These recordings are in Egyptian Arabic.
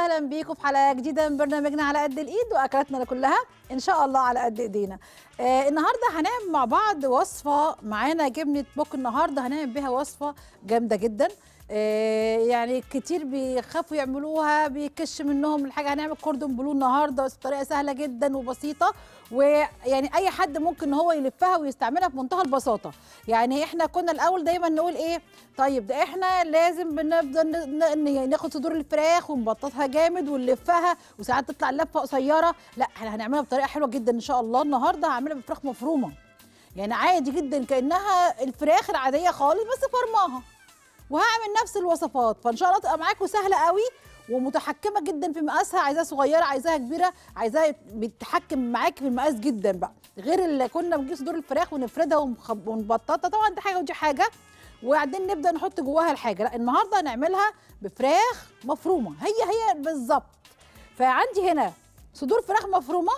وسهلا بيكم في حلقه جديده من برنامجنا على قد الايد واكلاتنا كلها ان شاء الله على قد ايدينا آه النهارده هنعمل مع بعض وصفه معانا جبنه بوك النهارده هنعمل بيها وصفه جامده جدا آه يعني كتير بيخافوا يعملوها بيكش منهم الحاجه هنعمل كوردون بلو النهارده بس بطريقه سهله جدا وبسيطه ويعني اي حد ممكن ان هو يلفها ويستعملها بمنتهى البساطه يعني احنا كنا الاول دايما نقول ايه طيب ده احنا لازم بنفضل ن- ن- ناخد صدور الفراخ ونبططها جامد ونلفها وساعات تطلع اللفه قصيره لا احنا هنعملها بطريقه حلوه جدا ان شاء الله النهارده هعملها بفراخ مفرومه يعني عادي جدا كانها الفراخ العاديه خالص بس فرماها وهعمل نفس الوصفات فان شاء الله تبقى معاكم سهله قوي ومتحكمه جدا في مقاسها عايزاها صغيره عايزاها كبيره عايزاها بتتحكم معاكي في المقاس جدا بقى غير اللي كنا بنجيب صدور الفراخ ونفردها ونخب- ونبططها طبعا دي حاجه ودي حاجه وبعدين نبدا نحط جواها الحاجه لا النهارده هنعملها بفراخ مفرومه هي هي بالظبط فعندي هنا صدور فراخ مفرومه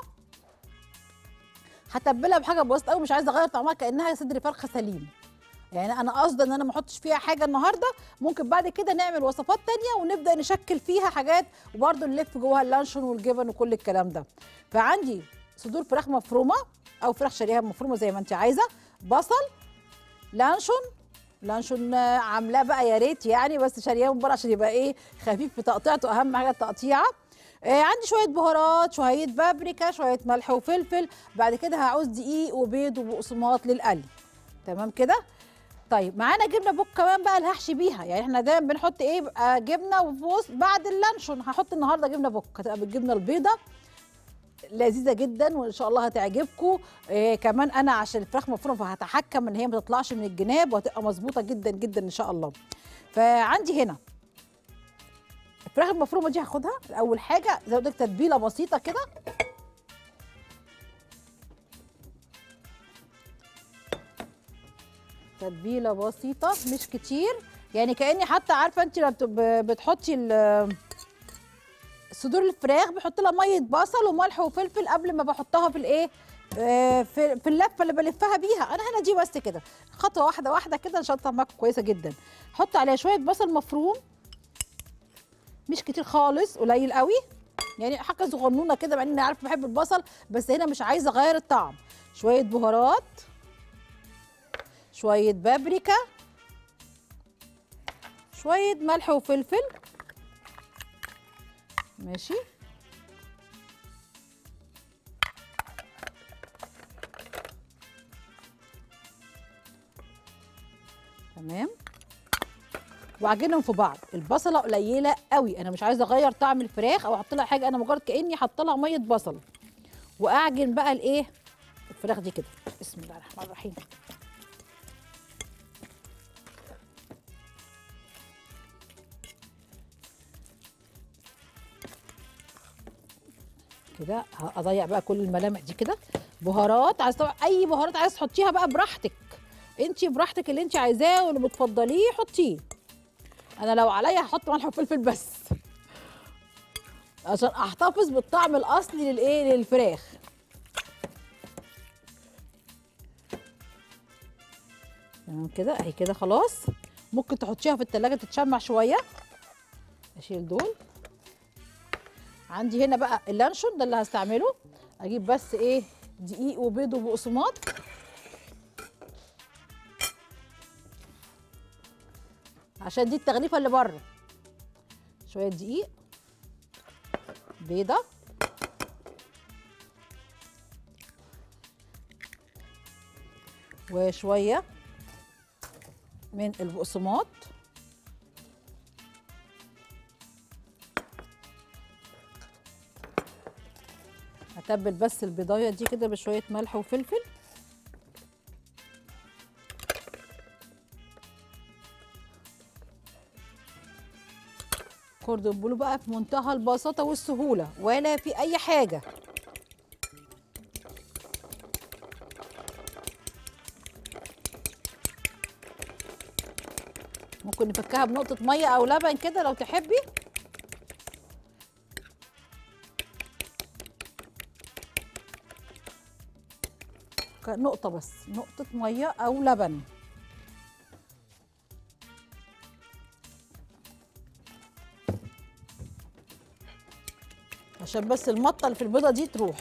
هتبلها بحاجه بسيطه قوي مش عايزه اغير طعمها كانها صدر فرخه سليم يعني انا قصدي ان انا ما احطش فيها حاجه النهارده ممكن بعد كده نعمل وصفات تانية ونبدا نشكل فيها حاجات وبرده نلف جواها اللانشون والجبن وكل الكلام ده فعندي صدور فراخ مفرومه او فراخ شاريها مفرومه زي ما انت عايزه بصل لانشون لانشون آه، عاملاه بقى يا ريت يعني بس شارياه من بره عشان يبقى ايه خفيف في تقطيعته اهم حاجه التقطيعه آه عندي شويه بهارات شويه بابريكا شويه ملح وفلفل بعد كده هعوز دقيق وبيض وبقسماط للقلي تمام كده طيب معانا جبنه بوك كمان بقى اللي هحشي بيها يعني احنا دايما بنحط ايه بقى جبنه وفوز بعد اللانشون هحط النهارده جبنه بوك هتبقى بالجبنه البيضه لذيذه جدا وان شاء الله هتعجبكم إيه كمان انا عشان الفراخ مفرومه فهتحكم ان هي ما تطلعش من الجناب وهتبقى مظبوطه جدا جدا ان شاء الله فعندي هنا الفراخ المفرومه دي هاخدها اول حاجه زي ما قلت لك تتبيله بسيطه كده تتبيله بسيطه مش كتير يعني كاني حتى عارفه انت لما بت- بتحطي ال- صدور الفراخ بحط لها ميه بصل وملح وفلفل قبل ما بحطها في الايه آه، في في اللفه اللي بلفها بيها انا هنا دي بس كده خطوه واحده واحده كده ان شاء الله تطلع معاكم كويسه جدا حط عليها شويه بصل مفروم مش كتير خالص قليل قوي يعني حاجه صغنونه كده مع اني عارفه بحب البصل بس هنا مش عايزه اغير الطعم شويه بهارات شويه بابريكا شويه ملح وفلفل ماشي تمام واعجنهم في بعض البصله قليله قوي انا مش عايزه اغير طعم الفراخ او احط لها حاجه انا مجرد كاني حاطه لها ميه بصل واعجن بقى الايه الفراخ دي كده بسم الله الرحمن الرحيم كده اضيع بقى كل الملامح دي كده بهارات عايز طبعا اي بهارات عايز تحطيها بقى براحتك انت براحتك اللي انت عايزاه واللي بتفضليه حطيه انا لو عليا هحط ملح وفلفل بس عشان احتفظ بالطعم الاصلي للايه للفراخ تمام كده اهي كده خلاص ممكن تحطيها في التلاجة تتشمع شويه اشيل دول عندي هنا بقى اللانشون ده اللي هستعمله اجيب بس ايه دقيق وبيض وبقسماط عشان دي التغليفه اللي بره شويه دقيق بيضه وشويه من البقسماط هتبل بس البيضايه دي كده بشويه ملح وفلفل كوردون بلو بقى في منتهى البساطه والسهوله ولا في اي حاجه ممكن نفكها بنقطه ميه او لبن كده لو تحبي نقطة بس نقطة مية أو لبن عشان بس المطه اللي في البيضه دي تروح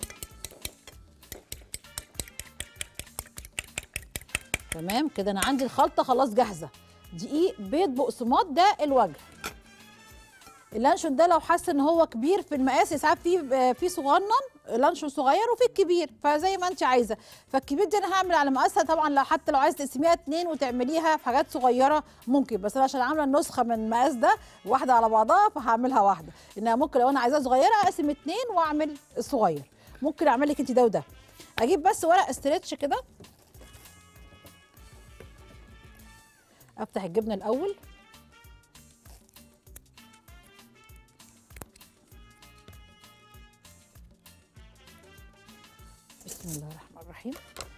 تمام كده انا عندي الخلطه خلاص جاهزه دقيق بيض بقسماط ده الوجه اللانشون ده لو حاسه ان هو كبير في المقاس ساعات في في صغنن لانشون صغير وفي الكبير فزي ما انت عايزه فالكبير دي انا هعمل على مقاسها طبعا لو حتى لو عايزه تقسميها اتنين وتعمليها في حاجات صغيره ممكن بس انا عشان عامله النسخه من المقاس ده واحده على بعضها فهعملها واحده انها ممكن لو انا عايزاها صغيره اقسم اتنين واعمل الصغير ممكن اعمل لك انت ده وده اجيب بس ورق استرتش كده افتح الجبنه الاول بسم الله الرحمن الرحيم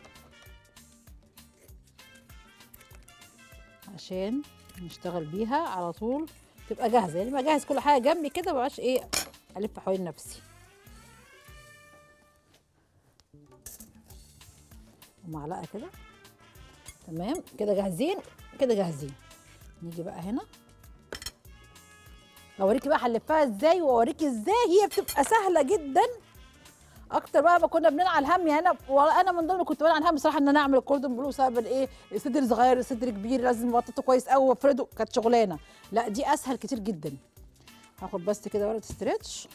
عشان نشتغل بيها على طول تبقى جاهزه يعني بجهز كل حاجه جنبي كده مبقاش ايه الف حوالين نفسي ومعلقه كده تمام كده جاهزين كده جاهزين نيجي بقى هنا اوريكي بقى هنلفها ازاي واوريكي ازاي هي بتبقى سهله جدا اكتر بقى ما كنا بننعى الهم يعني انا وانا من ضمن كنت بنعى الهم بصراحه ان انا اعمل الكوردون بلو بسبب الايه الصدر صغير الصدر كبير لازم ابططه كويس قوي وافرده كانت شغلانه لا دي اسهل كتير جدا هاخد بس كده ورقه ستريتش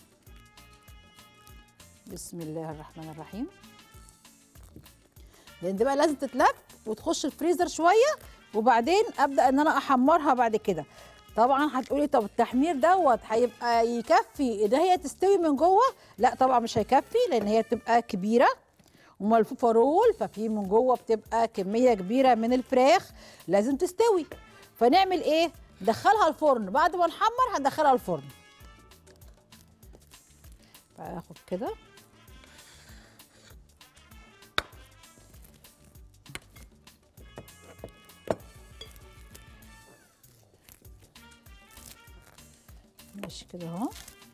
بسم الله الرحمن الرحيم لان دي بقى لازم تتلف وتخش الفريزر شويه وبعدين ابدا ان انا احمرها بعد كده طبعا هتقولي طب التحمير دوت هيبقى يكفي ان هي تستوي من جوه لا طبعا مش هيكفي لان هي بتبقى كبيره وملفوفه رول ففي من جوه بتبقى كميه كبيره من الفراخ لازم تستوي فنعمل ايه ندخلها الفرن بعد ما نحمر هندخلها الفرن فاخد كده ماشي كده اهو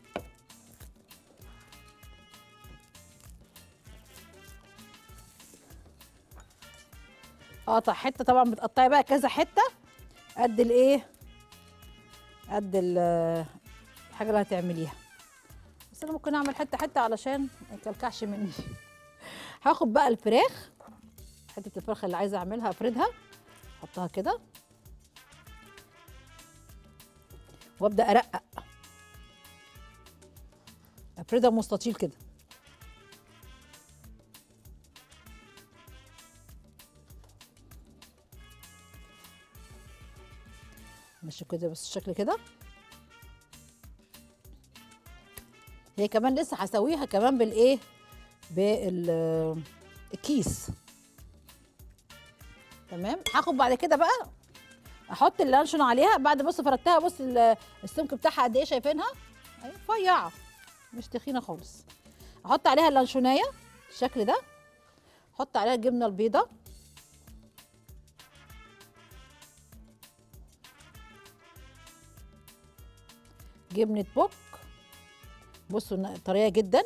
اقطع حته طبعا بتقطعي بقى كذا حته قد الايه قد ال- الحاجه اللي هتعمليها بس انا ممكن اعمل حته حته علشان ما يكلكعش مني هاخد بقى الفراخ حته الفراخ اللي عايزه اعملها افردها احطها كده وابدا ارقق افردها مستطيل كده ماشي كده بس الشكل كده هي كمان لسه هسويها كمان بالايه بالكيس تمام هاخد بعد كده بقى احط اللانشون عليها بعد بص فردتها بص ال- السمك بتاعها قد ايه شايفينها اهي رفيعه مش تخينه خالص احط عليها اللانشونايه الشكل ده احط عليها الجبنه البيضاء جبنه بوك بصوا إنها طريه جدا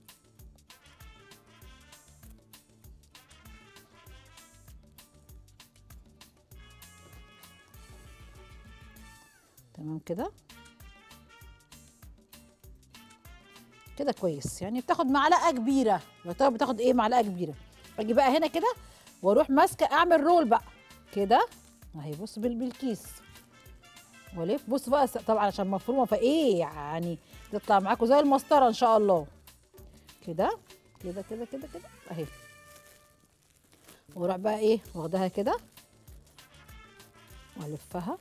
تمام كده كده كويس يعني بتاخد معلقه كبيره يعتبر بتاخد ايه معلقه كبيره اجي بقى هنا كده واروح ماسكه اعمل رول بقى كده اهي بص بال- بالكيس والف بص بقى س- طبعا عشان مفرومه فايه يعني تطلع معاكم زي المسطره ان شاء الله كده كده كده كده كده اهي واروح بقى ايه واخداها كده والفها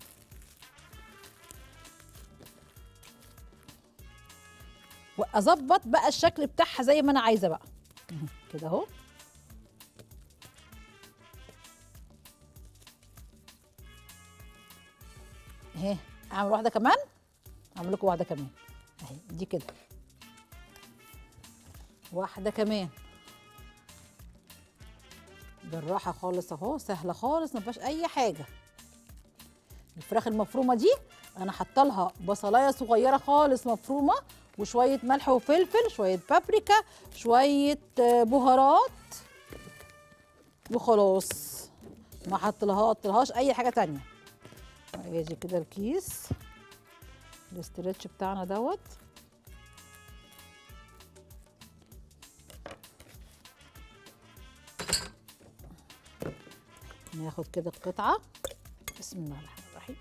واظبط بقى الشكل بتاعها زي ما انا عايزه بقى اهو، كده اهو اهي اعمل واحده كمان اعمل لكم واحده كمان اهي دي كده واحده كمان بالراحه خالص اهو سهله خالص ما فيهاش اي حاجه الفراخ المفرومه دي انا حاطه لها بصلايه صغيره خالص مفرومه وشويه ملح وفلفل شويه بابريكا شويه آه، بهارات وخلاص ما حطلهاش اي حاجه تانية ادي كده الكيس الاسترتش بتاعنا دوت ناخد كده القطعه بسم الله الرحمن الرحيم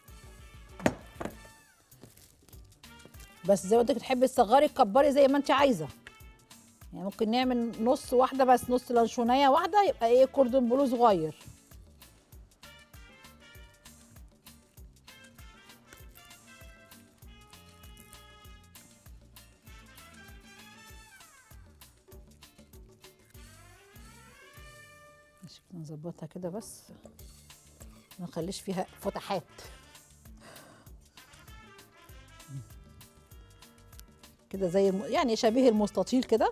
بس زي ما قلت لك تحبي تصغري تكبري زي ما انت عايزه يعني ممكن نعمل نص واحده بس نص لانشونيه واحده يبقى ايه كوردون بلو صغير ماشي كده نظبطها كده بس ما نخليش فيها فتحات كده زي الم... يعني شبيه المستطيل كده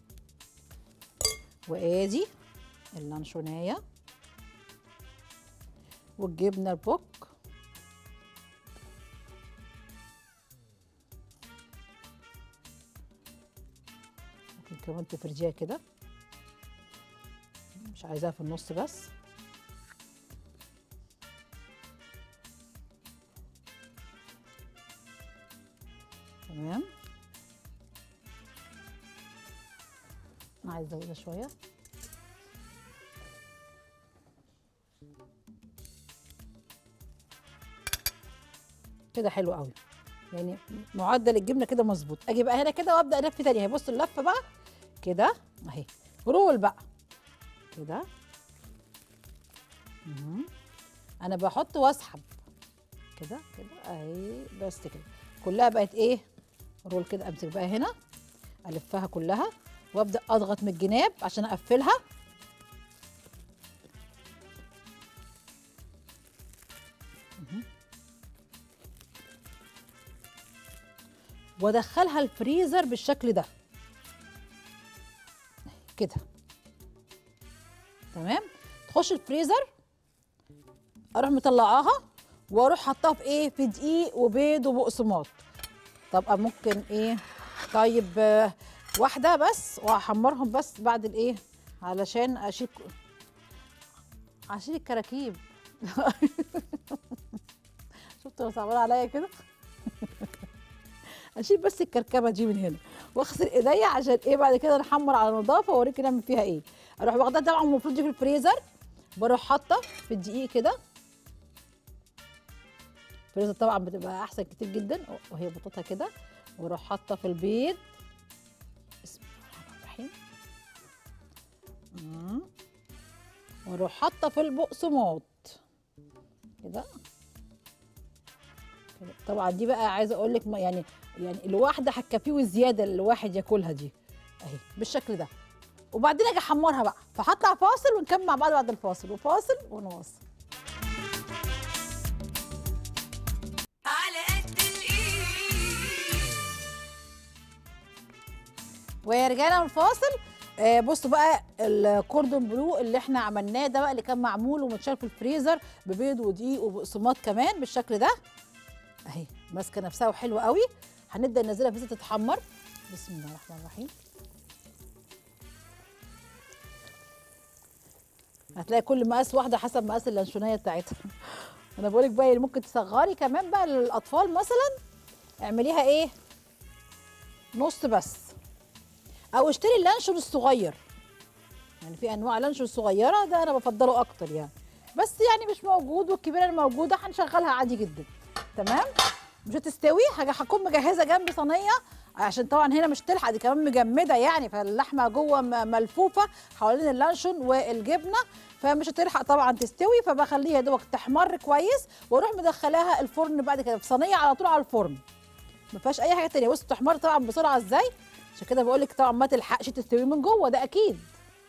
وادي اللانشونية والجبنة البوك ممكن كمان تفرجيها كده مش عايزاها في النص بس تمام انا عايزه ازودها شويه كده حلو قوي يعني معدل الجبنه كده مظبوط اجي بقى هنا كده وابدا الف تاني اهي بصوا اللفه بقى كده اهي رول بقى كده مهم. انا بحط واسحب كده كده اهي بس كده كلها بقت ايه رول كده امسك بقى هنا الفها كلها وابدا اضغط من الجناب عشان اقفلها مهم. وادخلها الفريزر بالشكل ده كده تمام تخش الفريزر اروح مطلعاها واروح حطاها في ايه في دقيق وبيض وبقسماط طب ممكن ايه طيب آه، واحده بس واحمرهم بس بعد الايه علشان اشيل اشيل الكراكيب شفتوا صعبان عليا كده اشيل بس الكركبه دي من هنا واغسل ايديا عشان ايه بعد كده نحمر على نظافه واوريكي نعمل فيها ايه اروح واخداها طبعا المفروض دي في الفريزر بروح حاطه في الدقيق كده الفريزر طبعا بتبقى احسن كتير جدا وهي بطاطا كده واروح حاطه في البيض بسم الله الرحمن الرحيم مم. واروح حاطه في البقسماط كده كده. طبعا دي بقى عايزه اقول لك ما- يعني يعني الواحده هتكفيه والزياده اللي الواحد ياكلها دي اهي بالشكل ده وبعدين اجي احمرها بقى فهطلع فاصل ونكمل مع بعض بعد الفاصل وفاصل ونواصل على قد الايد ورجعنا من الفاصل آه بصوا بقى الكوردون بلو اللي احنا عملناه ده بقى اللي كان معمول ومتشال في الفريزر ببيض ودقيق وبقسماط كمان بالشكل ده اهي ماسكه نفسها وحلوه قوي هنبدا ننزلها في زيت تتحمر بسم الله الرحمن الرحيم هتلاقي كل مقاس واحده حسب مقاس اللانشونيه بتاعتها انا بقولك بقى اللي ممكن تصغري كمان بقى للاطفال مثلا اعمليها ايه نص بس او اشتري اللانشون الصغير يعني في انواع لانشون صغيره ده انا بفضله اكتر يعني بس يعني مش موجود والكبيره اللي موجوده هنشغلها عادي جدا تمام مش هتستوي حاجه هكون مجهزه جنبي صينيه عشان طبعا هنا مش تلحق دي كمان مجمده يعني فاللحمه جوه م- ملفوفه حوالين اللانشون والجبنه فمش هتلحق طبعا تستوي فبخليها يا دوبك تحمر كويس واروح مدخلاها الفرن بعد كده في صينيه على طول على الفرن ما فيهاش اي حاجه تانية بص تحمر طبعا بسرعه ازاي عشان كده بقول لك طبعا ما تلحقش تستوي من جوه ده اكيد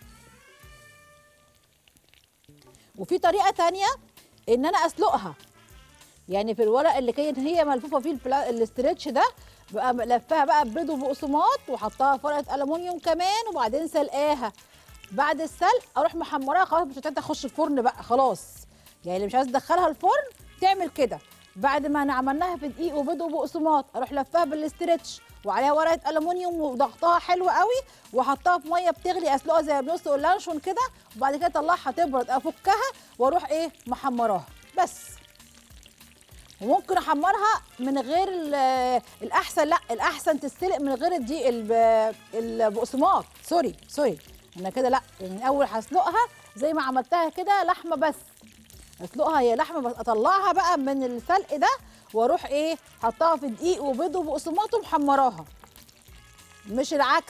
وفي طريقه تانية ان انا اسلقها يعني في الورق اللي كانت هي ملفوفه فيه البلا... الاسترتش ده بقى لفاها بقى ببيض وبقسماط وحطها في ورقه الومنيوم كمان وبعدين سلقاها بعد السلق اروح محمراها خلاص مش هتقدر تخش الفرن بقى خلاص يعني اللي مش عايز تدخلها الفرن تعمل كده بعد ما انا عملناها في دقيق وبيض وبقسماط اروح لفاها بالاسترتش وعليها ورقه الومنيوم وضغطها حلو قوي واحطها في ميه بتغلي اسلقها زي بنسلق اللانشون كده وبعد كده اطلعها تبرد افكها واروح ايه محمراها بس وممكن احمرها من غير ال- الاحسن لا الاحسن تستلق من غير الدقيق الب- البقسماط سوري سوري انا كده لا يعني الاول هسلقها زي ما عملتها كده لحمه بس اسلقها هي لحمه بس اطلعها بقى من السلق ده واروح ايه حطها في دقيق وبيض وبقسماط ومحمراها مش العكس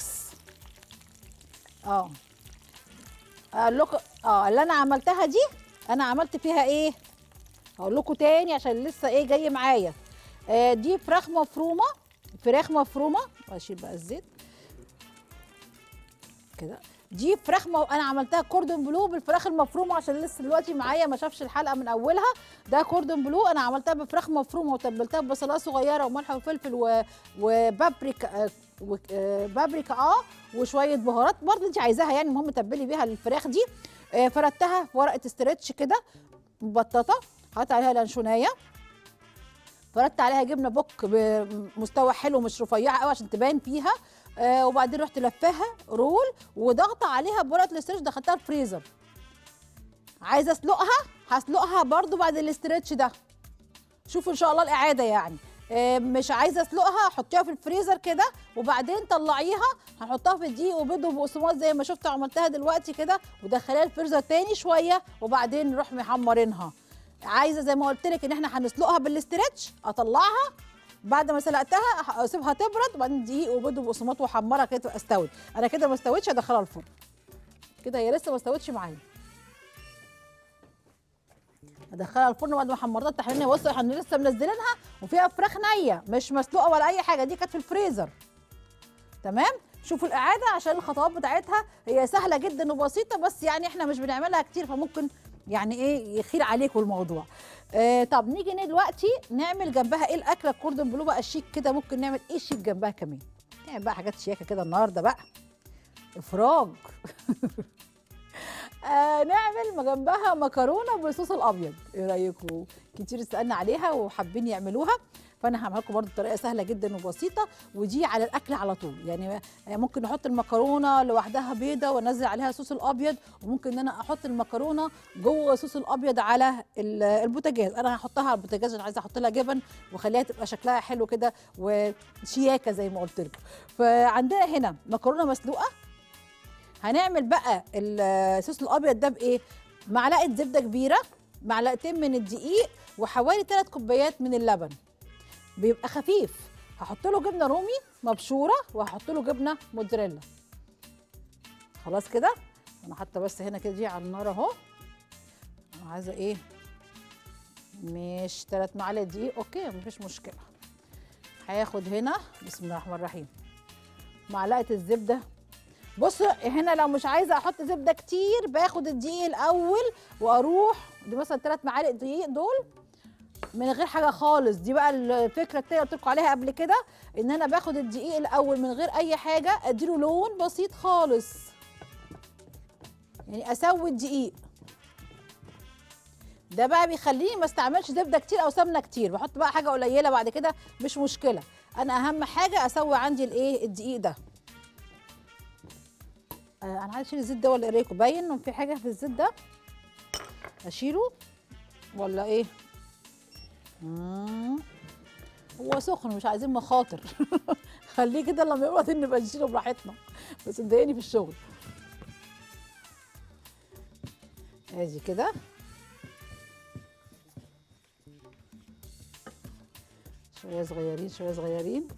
اه اقول لكم اه اللي انا عملتها دي انا عملت فيها ايه هقول لكم تاني عشان لسه ايه جاي معايا آه دي فراخ مفرومه فراخ مفرومه واشيل بقى الزيت كده دي فراخ مو... انا عملتها كوردون بلو بالفراخ المفرومه عشان لسه دلوقتي معايا ما شافش الحلقه من اولها ده كوردون بلو انا عملتها بفراخ مفرومه وتبلتها ببصلايه صغيره وملح وفلفل و... وبابريكا آه، و... آه، بابريكا اه وشويه بهارات برضه انت عايزاها يعني المهم تبلي بيها الفراخ دي آه، فردتها في ورقه استرتش كده مبططه حطيت عليها لانشونيه فردت عليها جبنه بوك بمستوى حلو مش رفيعه قوي عشان تبان فيها آه وبعدين رحت لفاها رول وضغطه عليها بورقه الاسترتش دخلتها الفريزر عايزه اسلقها هسلقها برضو بعد الاسترتش ده شوفوا ان شاء الله الاعاده يعني آه مش عايزه اسلقها حطيها في الفريزر كده وبعدين طلعيها هنحطها في الدقيق وبيض وبقسماط زي ما شفت عملتها دلوقتي كده ودخليها الفريزر تاني شويه وبعدين نروح محمرينها عايزه زي ما قلت لك ان احنا هنسلقها بالاسترتش اطلعها بعد ما سلقتها أح- اسيبها تبرد وبعدين دقيق وبيض وبقسماط واحمرها كده تبقى استوت انا كده ما استوتش ادخلها الفرن كده هي لسه ما استوتش معايا ادخلها الفرن بعد ما حمرتها التحليل بص احنا لسه منزلينها وفيها فراخ نيه مش مسلوقه ولا اي حاجه دي كانت في الفريزر تمام شوفوا الاعاده عشان الخطوات بتاعتها هي سهله جدا وبسيطه بس يعني احنا مش بنعملها كتير فممكن يعني ايه يخير عليكم الموضوع آه طب نيجي ن- دلوقتي نعمل جنبها ايه الاكله الكوردون بلو بقى شيك كده ممكن نعمل ايه شيك جنبها كمان نعمل بقى حاجات شياكه كده النهارده بقى افراج آه نعمل جنبها مكرونه بالصوص الابيض ايه رايكم كتير سالنا عليها وحابين يعملوها فانا هعملها لكم برضه بطريقه سهله جدا وبسيطه ودي على الاكل على طول يعني ممكن نحط المكرونه لوحدها بيضه وانزل عليها صوص الابيض وممكن ان انا احط المكرونه جوه صوص الابيض على ال- البوتاجاز انا هحطها على البوتاجاز عشان عايزه احط لها جبن واخليها تبقى شكلها حلو كده وشياكه زي ما قلت لكم فعندنا هنا مكرونه مسلوقه هنعمل بقى الصوص الابيض ده بايه معلقه زبده كبيره معلقتين من الدقيق وحوالي 3 كوبايات من اللبن بيبقى خفيف هحط له جبنه رومي مبشوره وهحط له جبنه موتزاريلا خلاص كده انا حاطه بس هنا كده دي على النار اهو انا عايزه ايه مش 3 معالق دقيق اوكي مفيش مشكله هاخد هنا بسم الله الرحمن الرحيم معلقه الزبده بص هنا لو مش عايزه احط زبده كتير باخد الدقيق الاول واروح دي مثلا 3 معالق دقيق دول من غير حاجه خالص دي بقى الفكره التانيه قلت لكم عليها قبل كده ان انا باخد الدقيق الاول من غير اي حاجه اديله لون بسيط خالص يعني اسوي الدقيق ده بقى بيخليني ما استعملش زبده كتير او سمنه كتير بحط بقى حاجه قليله بعد كده مش مشكله انا اهم حاجه اسوي عندي الايه الدقيق ده آه انا عايز اشيل الزيت ده ولا ايه رايكم باين ان في حاجه في الزيت ده اشيله ولا ايه مم. هو سخن مش عايزين مخاطر خليه كده لما يبرد نبقى نشيله براحتنا بس مضايقني في الشغل ادي كده شويه صغيرين شويه صغيرين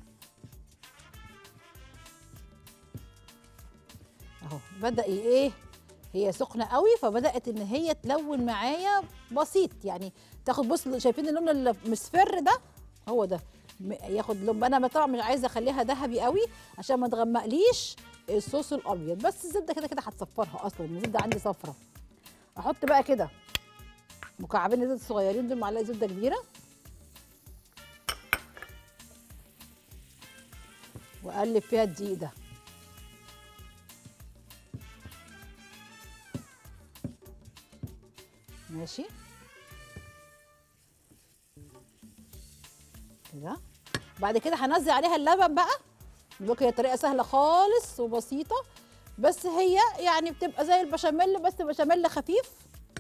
اهو بدا ايه هي سخنه قوي فبدات ان هي تلون معايا بسيط يعني تاخد بص شايفين اللون المصفر ده هو ده م- ياخد لون انا طبعا مش عايزه اخليها ذهبي قوي عشان ما تغمقليش الصوص الابيض بس الزبده كده كده هتصفرها اصلا الزبده عندي صفرة احط بقى كده مكعبين الزيت الصغيرين دول معلقه زبده كبيره واقلب فيها الدقيق ده ماشي كده بعد كده هنزل عليها اللبن بقى بقى هي طريقه سهله خالص وبسيطه بس هي يعني بتبقى زي البشاميل بس بشاميل خفيف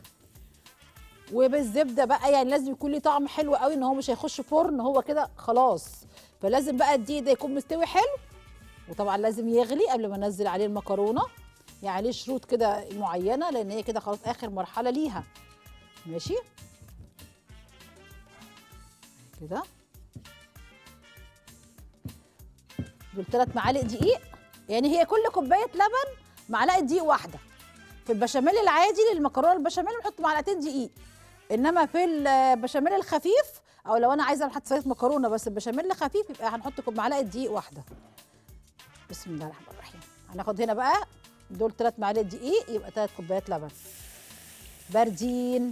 وبالزبده بقى يعني لازم يكون ليه طعم حلو قوي ان هو مش هيخش فرن هو كده خلاص فلازم بقى الدقيق ده يكون مستوي حلو وطبعا لازم يغلي قبل ما انزل عليه المكرونه يعني عليه شروط كده معينه لان هي كده خلاص اخر مرحله ليها ماشي كده دول ثلاث معالق دقيق يعني هي كل كوبايه لبن معلقه دقيق واحده في البشاميل العادي للمكرونه البشاميل بنحط معلقتين دقيق انما في البشاميل الخفيف او لو انا عايزه احط صينيه مكرونه بس البشاميل خفيف يبقى هنحط كوب- معلقه دقيق واحده بسم الله الرحمن الرحيم هناخد هنا بقى دول ثلاث معالق دقيق يبقى ثلاث كوبايات لبن باردين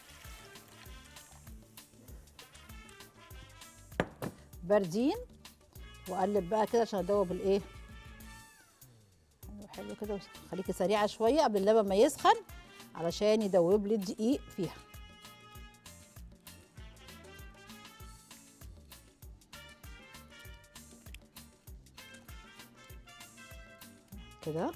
باردين واقلب بقى كده عشان ادوب الايه حلو حلو كده خليكي سريعه شويه قبل اللبن ما يسخن علشان يدوب لي الدقيق فيها كده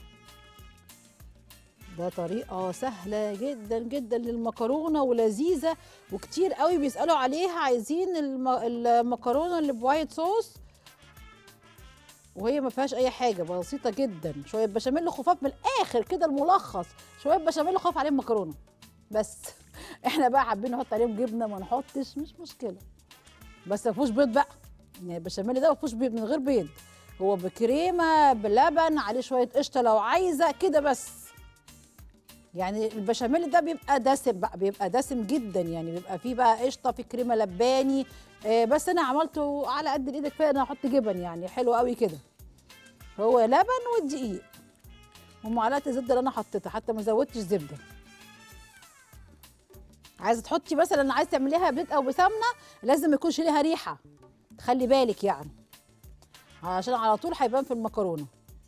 ده طريقة سهلة جدا جدا للمكرونة ولذيذة وكتير قوي بيسألوا عليها عايزين الم- المكرونة اللي بوايت صوص وهي ما فيهاش اي حاجه بسيطه جدا شويه بشاميل خفاف من الاخر كده الملخص شويه بشاميل خفاف عليهم مكرونه بس احنا بقى حابين نحط عليهم جبنه ما نحطش مش مشكله بس ما فيهوش بيض بقى يعني البشاميل ده ما فيهوش بيض من غير بيض هو بكريمه بلبن عليه شويه قشطه لو عايزه كده بس يعني البشاميل ده بيبقى دسم بقى بيبقى دسم جدا يعني بيبقى فيه بقى قشطه في كريمه لباني آه، بس انا عملته على قد الايد كفايه انا احط جبن يعني حلو قوي كده هو لبن والدقيق ومعلقه الزبده اللي انا حطيتها حتى ما زودتش زبده عايزه تحطي مثلا عايزه تعمليها بزيت او بسمنه لازم يكونش ليها ريحه خلي بالك يعني عشان على طول هيبان في المكرونه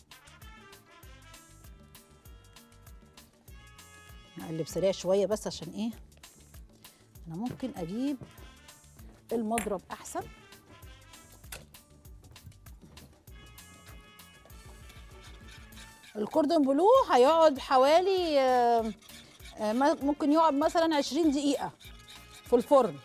نقلب سريع شويه بس عشان ايه انا ممكن اجيب المضرب احسن الكوردون بلو هيقعد حوالي آه، آه، ممكن يقعد مثلا 20 دقيقة في الفرن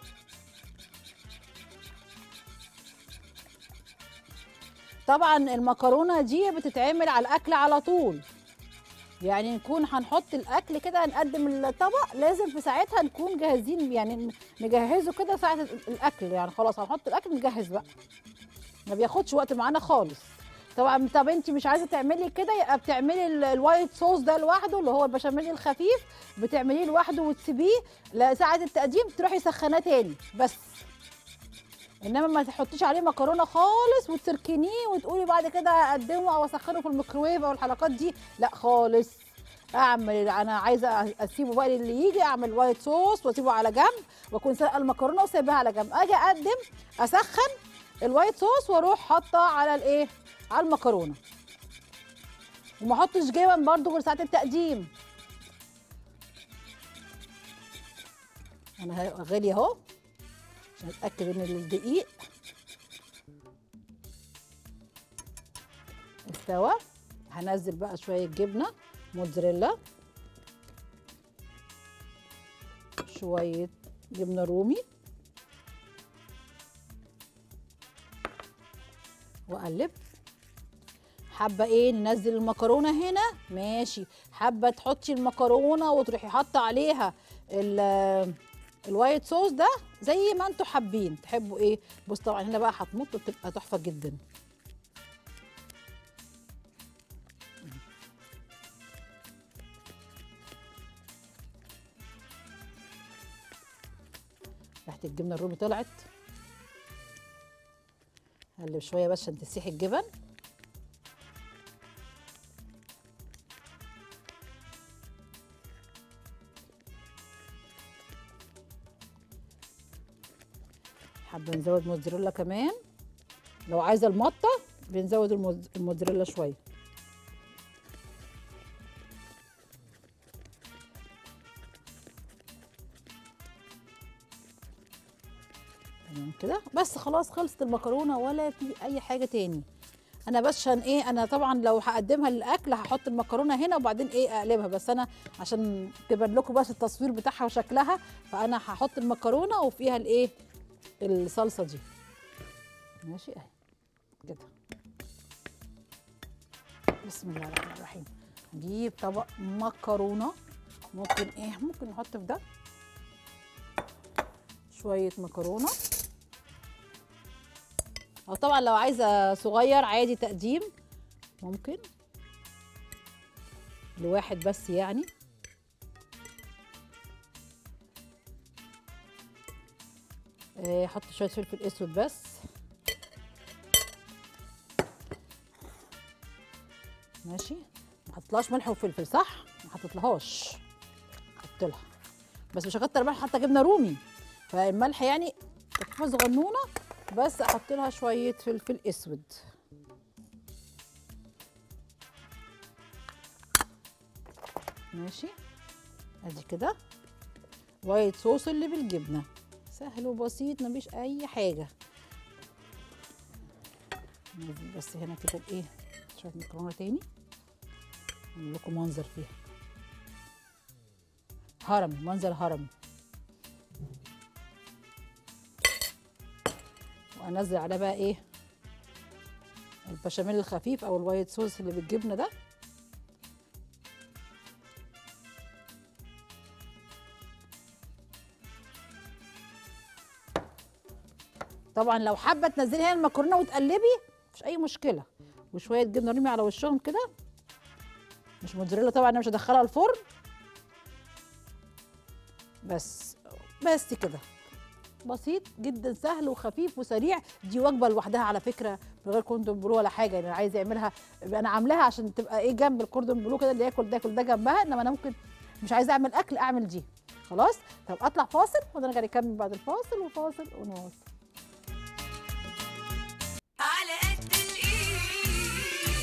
طبعا المكرونة دي بتتعمل على الأكل على طول يعني نكون هنحط الأكل كده نقدم الطبق لازم في ساعتها نكون جاهزين يعني نجهزه كده ساعة الأكل يعني خلاص هنحط الأكل نجهز بقى ما بياخدش وقت معانا خالص طبعا طب انت مش عايزه تعملي كده يبقى بتعملي ال- الوايت صوص ده لوحده اللي هو البشاميل الخفيف بتعمليه لوحده وتسيبيه لساعه التقديم تروحي سخناه تاني بس انما ما تحطيش عليه مكرونه خالص وتركنيه وتقولي بعد كده اقدمه او اسخنه في الميكروويف او الحلقات دي لا خالص اعمل انا عايزه اسيبه بقى اللي يجي اعمل وايت صوص واسيبه على جنب واكون سلقه المكرونه وسايباها على جنب اجي اقدم اسخن الوايت صوص واروح حاطه على الايه على المكرونه وما احطش جبن برضو غير ساعه التقديم انا ه- غالي اهو عشان اتاكد ان الدقيق استوى هنزل بقى شويه جبنه موتزاريلا شويه جبنه رومي واقلب حابه ايه ننزل المكرونه هنا ماشي حابه تحطي المكرونه وتروحي حاطه عليها ال- الوايت صوص ده زي ما انتوا حابين تحبوا ايه بص طبعا هنا بقى هتمط وتبقى تحفه جدا ريحه الجبنه الرومي طلعت قلب شويه بس عشان تسيح الجبن حابه نزود موتزاريلا كمان لو عايزه المطه بنزود الموز- الموتزاريلا شويه تمام كده بس خلاص خلصت المكرونه ولا في اي حاجه تاني انا بس عشان ايه انا طبعا لو هقدمها للاكل هحط المكرونه هنا وبعدين ايه اقلبها بس انا عشان تبان لكم بس التصوير بتاعها وشكلها فانا هحط المكرونه وفيها الايه الصلصه دي ماشي اهي كده بسم الله الرحمن الرحيم نجيب طبق مكرونه ممكن ايه ممكن نحط في ده شويه مكرونه او طبعا لو عايزه صغير عادي تقديم ممكن لواحد بس يعني آه، احط شويه فلفل اسود بس ماشي ما حطيتلهاش ملح وفلفل صح ما حطيتلهاش حط لها بس مش هكتر ملح حتى جبنه رومي فالملح يعني تكفى صغنونه بس احط لها شويه فلفل اسود ماشي ادي كده وايت صوص اللي بالجبنه سهل وبسيط مفيش اي حاجه ننزل بس هنا كده بايه شويه مكرونه تاني اعمل لكم منظر فيها هرم منظر هرم وانزل عليها بقى ايه البشاميل الخفيف او الوايت صوص اللي بالجبنه ده طبعا لو حابه تنزلي هنا المكرونه وتقلبي مفيش اي مشكله وشويه جبنه رومي على وشهم كده مش موتزاريلا طبعا انا مش هدخلها الفرن بس بس كده بسيط جدا سهل وخفيف وسريع دي وجبه لوحدها على فكره من غير كوردون بلو ولا حاجه يعني عايز يعملها انا عاملاها عشان تبقى ايه جنب الكوردون بلو كده اللي ياكل ده ياكل ده جنبها انما انا ممكن مش عايزه اعمل اكل اعمل دي خلاص طب اطلع فاصل ونرجع نكمل بعد الفاصل وفاصل ونواصل على قد الايد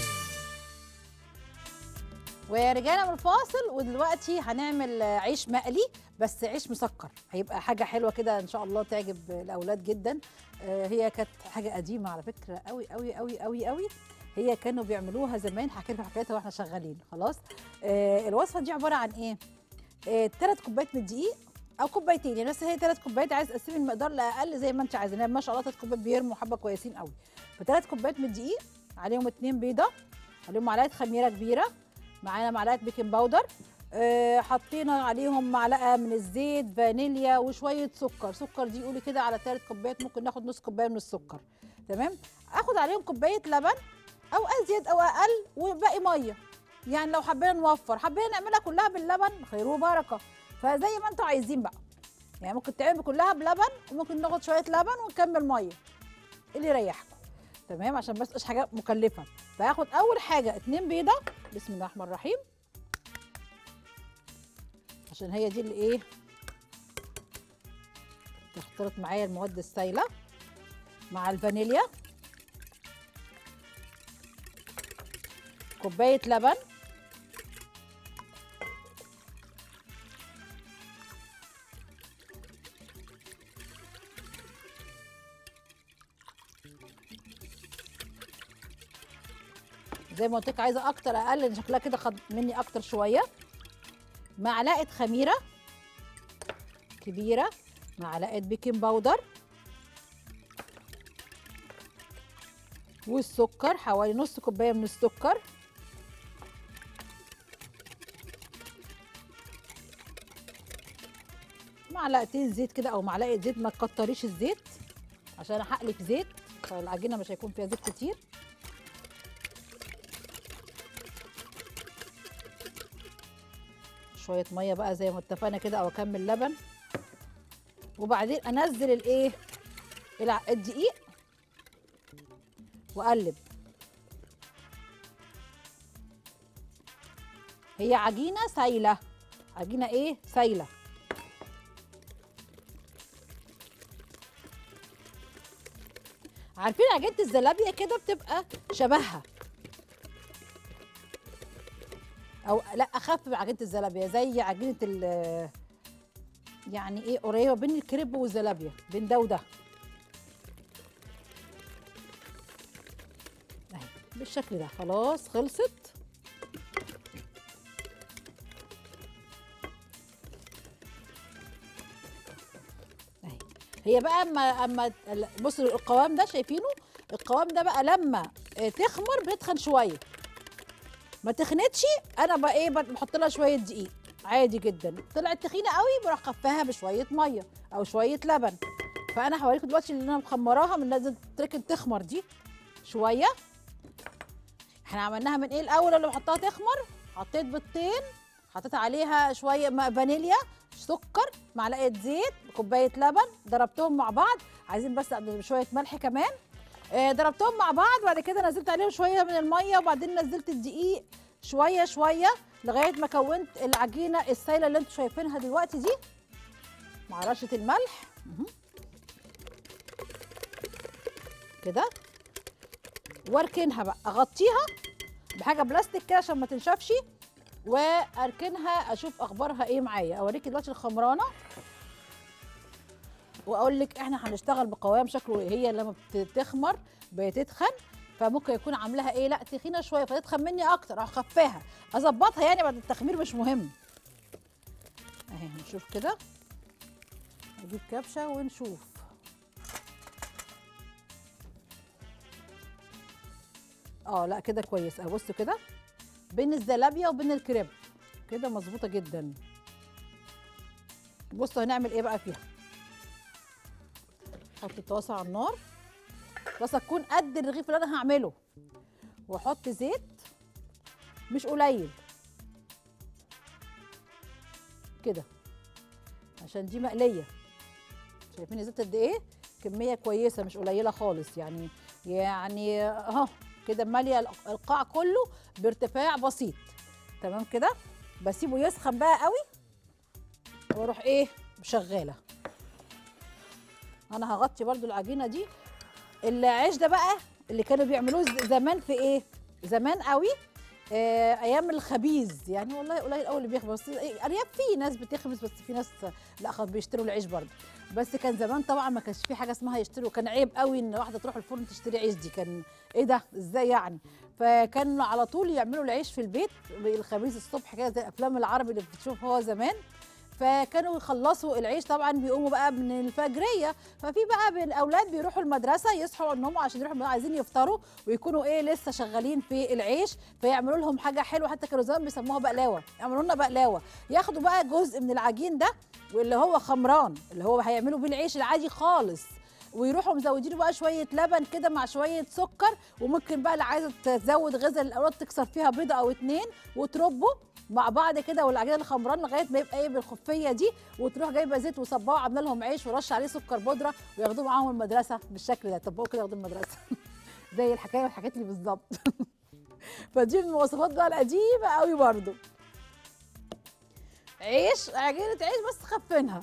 ورجعنا من الفاصل ودلوقتي هنعمل آه، عيش مقلي بس عيش مسكر هيبقى حاجه حلوه كده ان شاء الله تعجب الاولاد جدا آه، هي كانت حاجه قديمه على فكره قوي قوي قوي قوي قوي هي كانوا بيعملوها زمان حكيت لكم حكايتها واحنا شغالين خلاص آه، الوصفه دي عباره عن ايه ثلاث كوبايات من الدقيق او كوبايتين يعني بس هي ثلاث كوبايات عايز تقسمي المقدار لاقل زي ما انت عايزه يعني ما شاء الله ثلاث كوبايات بيرموا حبه كويسين قوي فثلاث كوبايات من الدقيق عليهم اتنين بيضه عليهم معلقه خميره كبيره معانا معلقه بيكنج باودر آه، حطينا عليهم معلقه من الزيت فانيليا وشويه سكر سكر دي قولي كده على ثلاث كوبايات ممكن ناخد نص كوبايه من السكر تمام اخد عليهم كوبايه لبن او ازيد او اقل وباقي ميه يعني لو حبينا نوفر حبينا نعملها كلها باللبن خير وبركه فزي ما انتوا عايزين بقى يعني ممكن تعمل كلها بلبن وممكن ناخد شويه لبن ونكمل ميه اللي يريحكم تمام عشان بس مش حاجه مكلفه فهاخد اول حاجه اتنين بيضه بسم الله الرحمن الرحيم عشان هي دي اللي ايه تختلط معايا المواد السائله مع الفانيليا كوبايه لبن زي ما قلت لك عايزه اكتر اقل لان شكلها كده خد مني اكتر شويه معلقه خميره كبيره معلقه بيكنج باودر والسكر حوالي نص كوبايه من السكر معلقتين زيت كده او معلقه زيت ما تكتريش الزيت عشان هقلي في زيت فالعجينه مش هيكون فيها زيت كتير شويه ميه بقى زي ما اتفقنا كده او اكمل لبن وبعدين انزل الايه الع- الدقيق واقلب هي عجينه سايله عجينه ايه سايله عارفين عجينه الزلابيه كده بتبقى شبهها او لا اخف من عجينه الزلابيه زي عجينه ال يعني ايه قريبه بين الكريب والزلابيه بين ده وده اهي بالشكل ده خلاص خلصت اهي هي بقى اما اما بصوا القوام ده شايفينه القوام ده بقى لما آه، تخمر بتتخن شويه ما تخنتش انا بقى ايه بحط لها شويه دقيق عادي جدا طلعت تخينه قوي بروح خفاها بشويه ميه او شويه لبن فانا هوريكم دلوقتي اللي انا مخمراها من لازم تركن تخمر دي شويه احنا عملناها من ايه الاول اللي بحطها تخمر حطيت بيضتين حطيت عليها شويه م- فانيليا سكر معلقه زيت كوبايه لبن ضربتهم مع بعض عايزين بس شويه ملح كمان آه، ضربتهم مع بعض بعد كده نزلت عليهم شويه من الميه وبعدين نزلت الدقيق شويه شويه لغايه ما كونت العجينه السايله اللي انتم شايفينها دلوقتي دي مع رشه الملح مهم. كده واركنها بقى اغطيها بحاجه بلاستيك كده عشان ما تنشفش واركنها اشوف اخبارها ايه معايا اوريكي دلوقتي الخمرانه واقول لك احنا هنشتغل بقوام شكله ايه هي لما بتخمر بتتخن فممكن يكون عاملاها ايه لا تخينه شويه فتتخن مني اكتر اروح خفاها اظبطها يعني بعد التخمير مش مهم اهي نشوف كده نجيب كبشه ونشوف اه لا كده كويس اهو بصوا كده بين الزلابيه وبين الكريب كده مظبوطه جدا بصوا هنعمل ايه بقى فيها احط الطاسه على النار طاسه تكون قد الرغيف اللي انا هعمله واحط زيت مش قليل كده عشان دي مقليه شايفين الزيت قد ايه كميه كويسه مش قليله خالص يعني يعني اهو كده ماليه الق- القاع كله بارتفاع بسيط تمام كده بسيبه يسخن بقى قوي واروح ايه شغاله انا هغطي برضو العجينه دي العيش ده بقى اللي كانوا بيعملوه ز- زمان في ايه زمان قوي آه ايام الخبيز يعني والله قليل قوي اللي بيخبز بس إيه، ارياف في ناس بتخبز بس في ناس لا خلاص بيشتروا العيش برضه بس كان زمان طبعا ما كانش في حاجه اسمها يشتروا كان عيب قوي ان واحده تروح الفرن تشتري عيش دي كان ايه ده ازاي يعني فكانوا على طول يعملوا العيش في البيت الخبيز الصبح كده زي الافلام العربي اللي بتشوفها زمان فكانوا يخلصوا العيش طبعا بيقوموا بقى من الفجريه ففي بقى بين الاولاد بيروحوا المدرسه يصحوا ان هم عشان يروحوا المدرسة عايزين يفطروا ويكونوا ايه لسه شغالين في العيش فيعملوا لهم حاجه حلوه حتى كانوا زمان بيسموها بقلاوه يعملوا لنا بقلاوه ياخدوا بقى جزء من العجين ده واللي هو خمران اللي هو هيعملوا بيه العيش العادي خالص ويروحوا مزودينه بقى شويه لبن كده مع شويه سكر وممكن بقى اللي عايزه تزود غذاء للاولاد تكسر فيها بيضه او اتنين وتربوا مع بعض كده والعجينه الخمران لغايه ما يبقى ايه بالخفيه دي وتروح جايبه زيت وصباعه وعامله لهم عيش ورش عليه سكر بودره وياخدوه معاهم المدرسه بالشكل ده طبقوا كده ياخدوه المدرسه زي الحكايه اللي حكيت لي بالظبط فدي من المواصفات بقى القديمه قوي برضو عيش عجينه عيش بس خفنها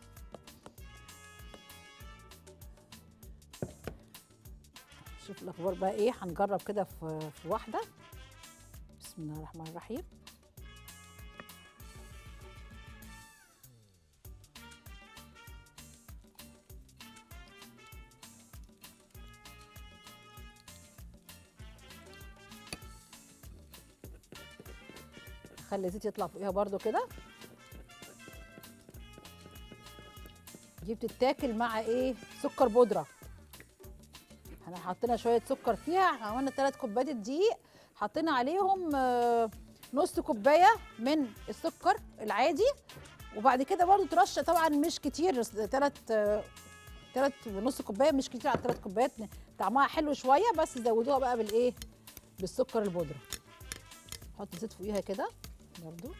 شوف الاخبار بقى ايه هنجرب كده في في واحده بسم الله الرحمن الرحيم خلي الزيت يطلع فوقيها برضو كده دي بتتاكل مع ايه سكر بودره احنا حطينا شويه سكر فيها احنا عملنا ثلاث كوبايات دقيق حطينا عليهم آه، نص كوبايه من السكر العادي وبعد كده برضو ترش طبعا مش كتير ثلاث ثلاث ونص كوبايه مش كتير على ثلاث كوبايات طعمها حلو شويه بس زودوها بقى بالايه بالسكر البودره حط زيت فوقيها كده برضو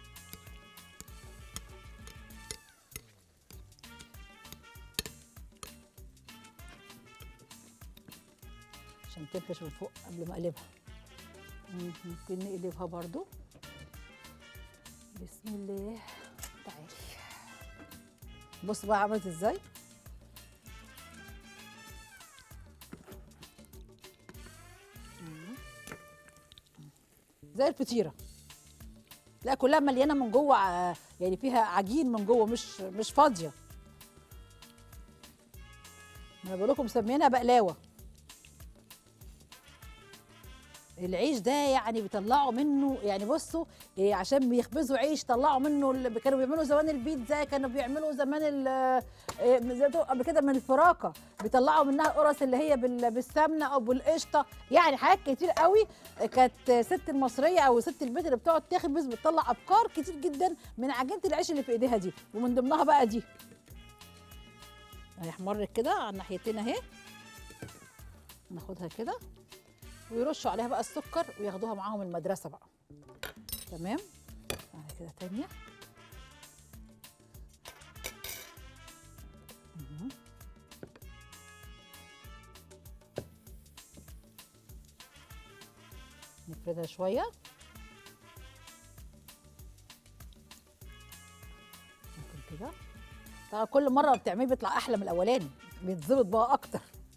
عشان تنفش من فوق قبل ما اقلبها مم، ممكن نقلبها برضو بسم الله تعالي بص بقى عملت ازاي مم. زي الفطيره لا كلها مليانه من جوه ع- يعني فيها عجين من جوه مش مش فاضيه ما انا بقول لكم مسمينها بقلاوه العيش ده يعني بيطلعوا منه يعني بصوا إيه عشان بيخبزوا عيش طلعوا منه اللي كانوا بيعملوا زمان البيتزا كانوا بيعملوا زمان ال- إيه زي ما تقول قبل كده من الفراكه بيطلعوا منها القرص اللي هي بال- بالسمنه او بالقشطه يعني حاجات كتير قوي كانت ست المصريه او ست البيت اللي بتقعد تخبز بتطلع افكار كتير جدا من عجينه العيش اللي في ايديها دي ومن ضمنها بقى دي هيحمر كده على الناحيتين اهي ناخدها كده ويرشوا عليها بقى السكر وياخدوها معاهم المدرسه بقى تمام بعد كده تانية مهم. نفردها شوية ممكن كده طبعا كل مرة بتعمليه بيطلع أحلى من الأولاني بيتظبط بقى أكتر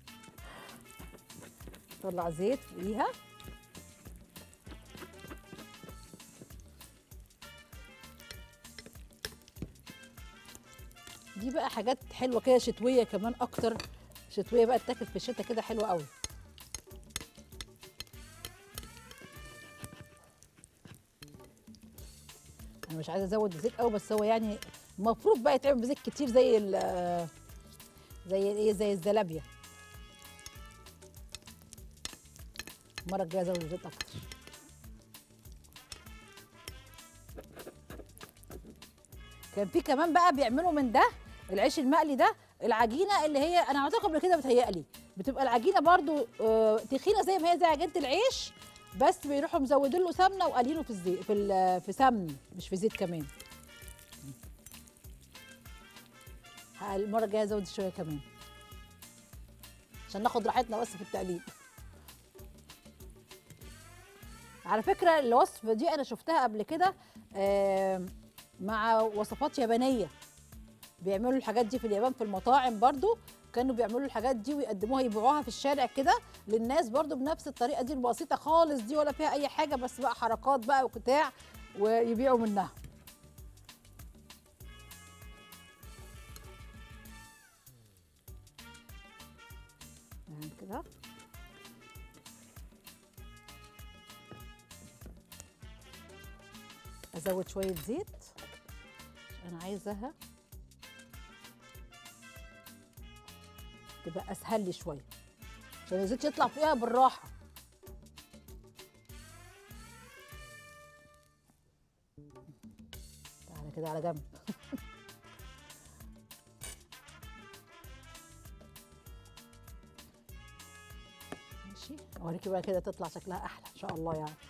طلع زيت فوقيها دي بقى حاجات حلوه كده شتويه كمان اكتر شتويه بقى تاكل في الشتاء كده حلوه قوي انا مش عايزه ازود الزيت قوي بس هو يعني المفروض بقى يتعمل بزيت كتير زي ال زي ايه زي الزلابيه المره الجايه ازود الزيت اكتر كان في كمان بقى بيعملوا من ده العيش المقلي ده العجينه اللي هي انا عملتها قبل كده بتهيألي بتبقى العجينه برضو آه، تخينه زي ما هي زي عجينه العيش بس بيروحوا مزودين له سمنه وقالينه في الزيت في ال- في سمن مش في زيت كمان ها، المره الجايه ازود شويه كمان عشان ناخد راحتنا بس في التقليد على فكره الوصفه دي انا شفتها قبل كده آم، مع وصفات يابانيه بيعملوا الحاجات دي في اليابان في المطاعم برضو كانوا بيعملوا الحاجات دي ويقدموها يبيعوها في الشارع كده للناس برضو بنفس الطريقه دي البسيطه خالص دي ولا فيها اي حاجه بس بقى حركات بقى وبتاع ويبيعوا منها يعني كده ازود شويه زيت انا عايزاها تبقى اسهل لي شويه عشان الزيت يطلع فيها بالراحه تعالى كده على جنب ماشي اوريكي بقى كده تطلع شكلها احلى ان شاء الله يعني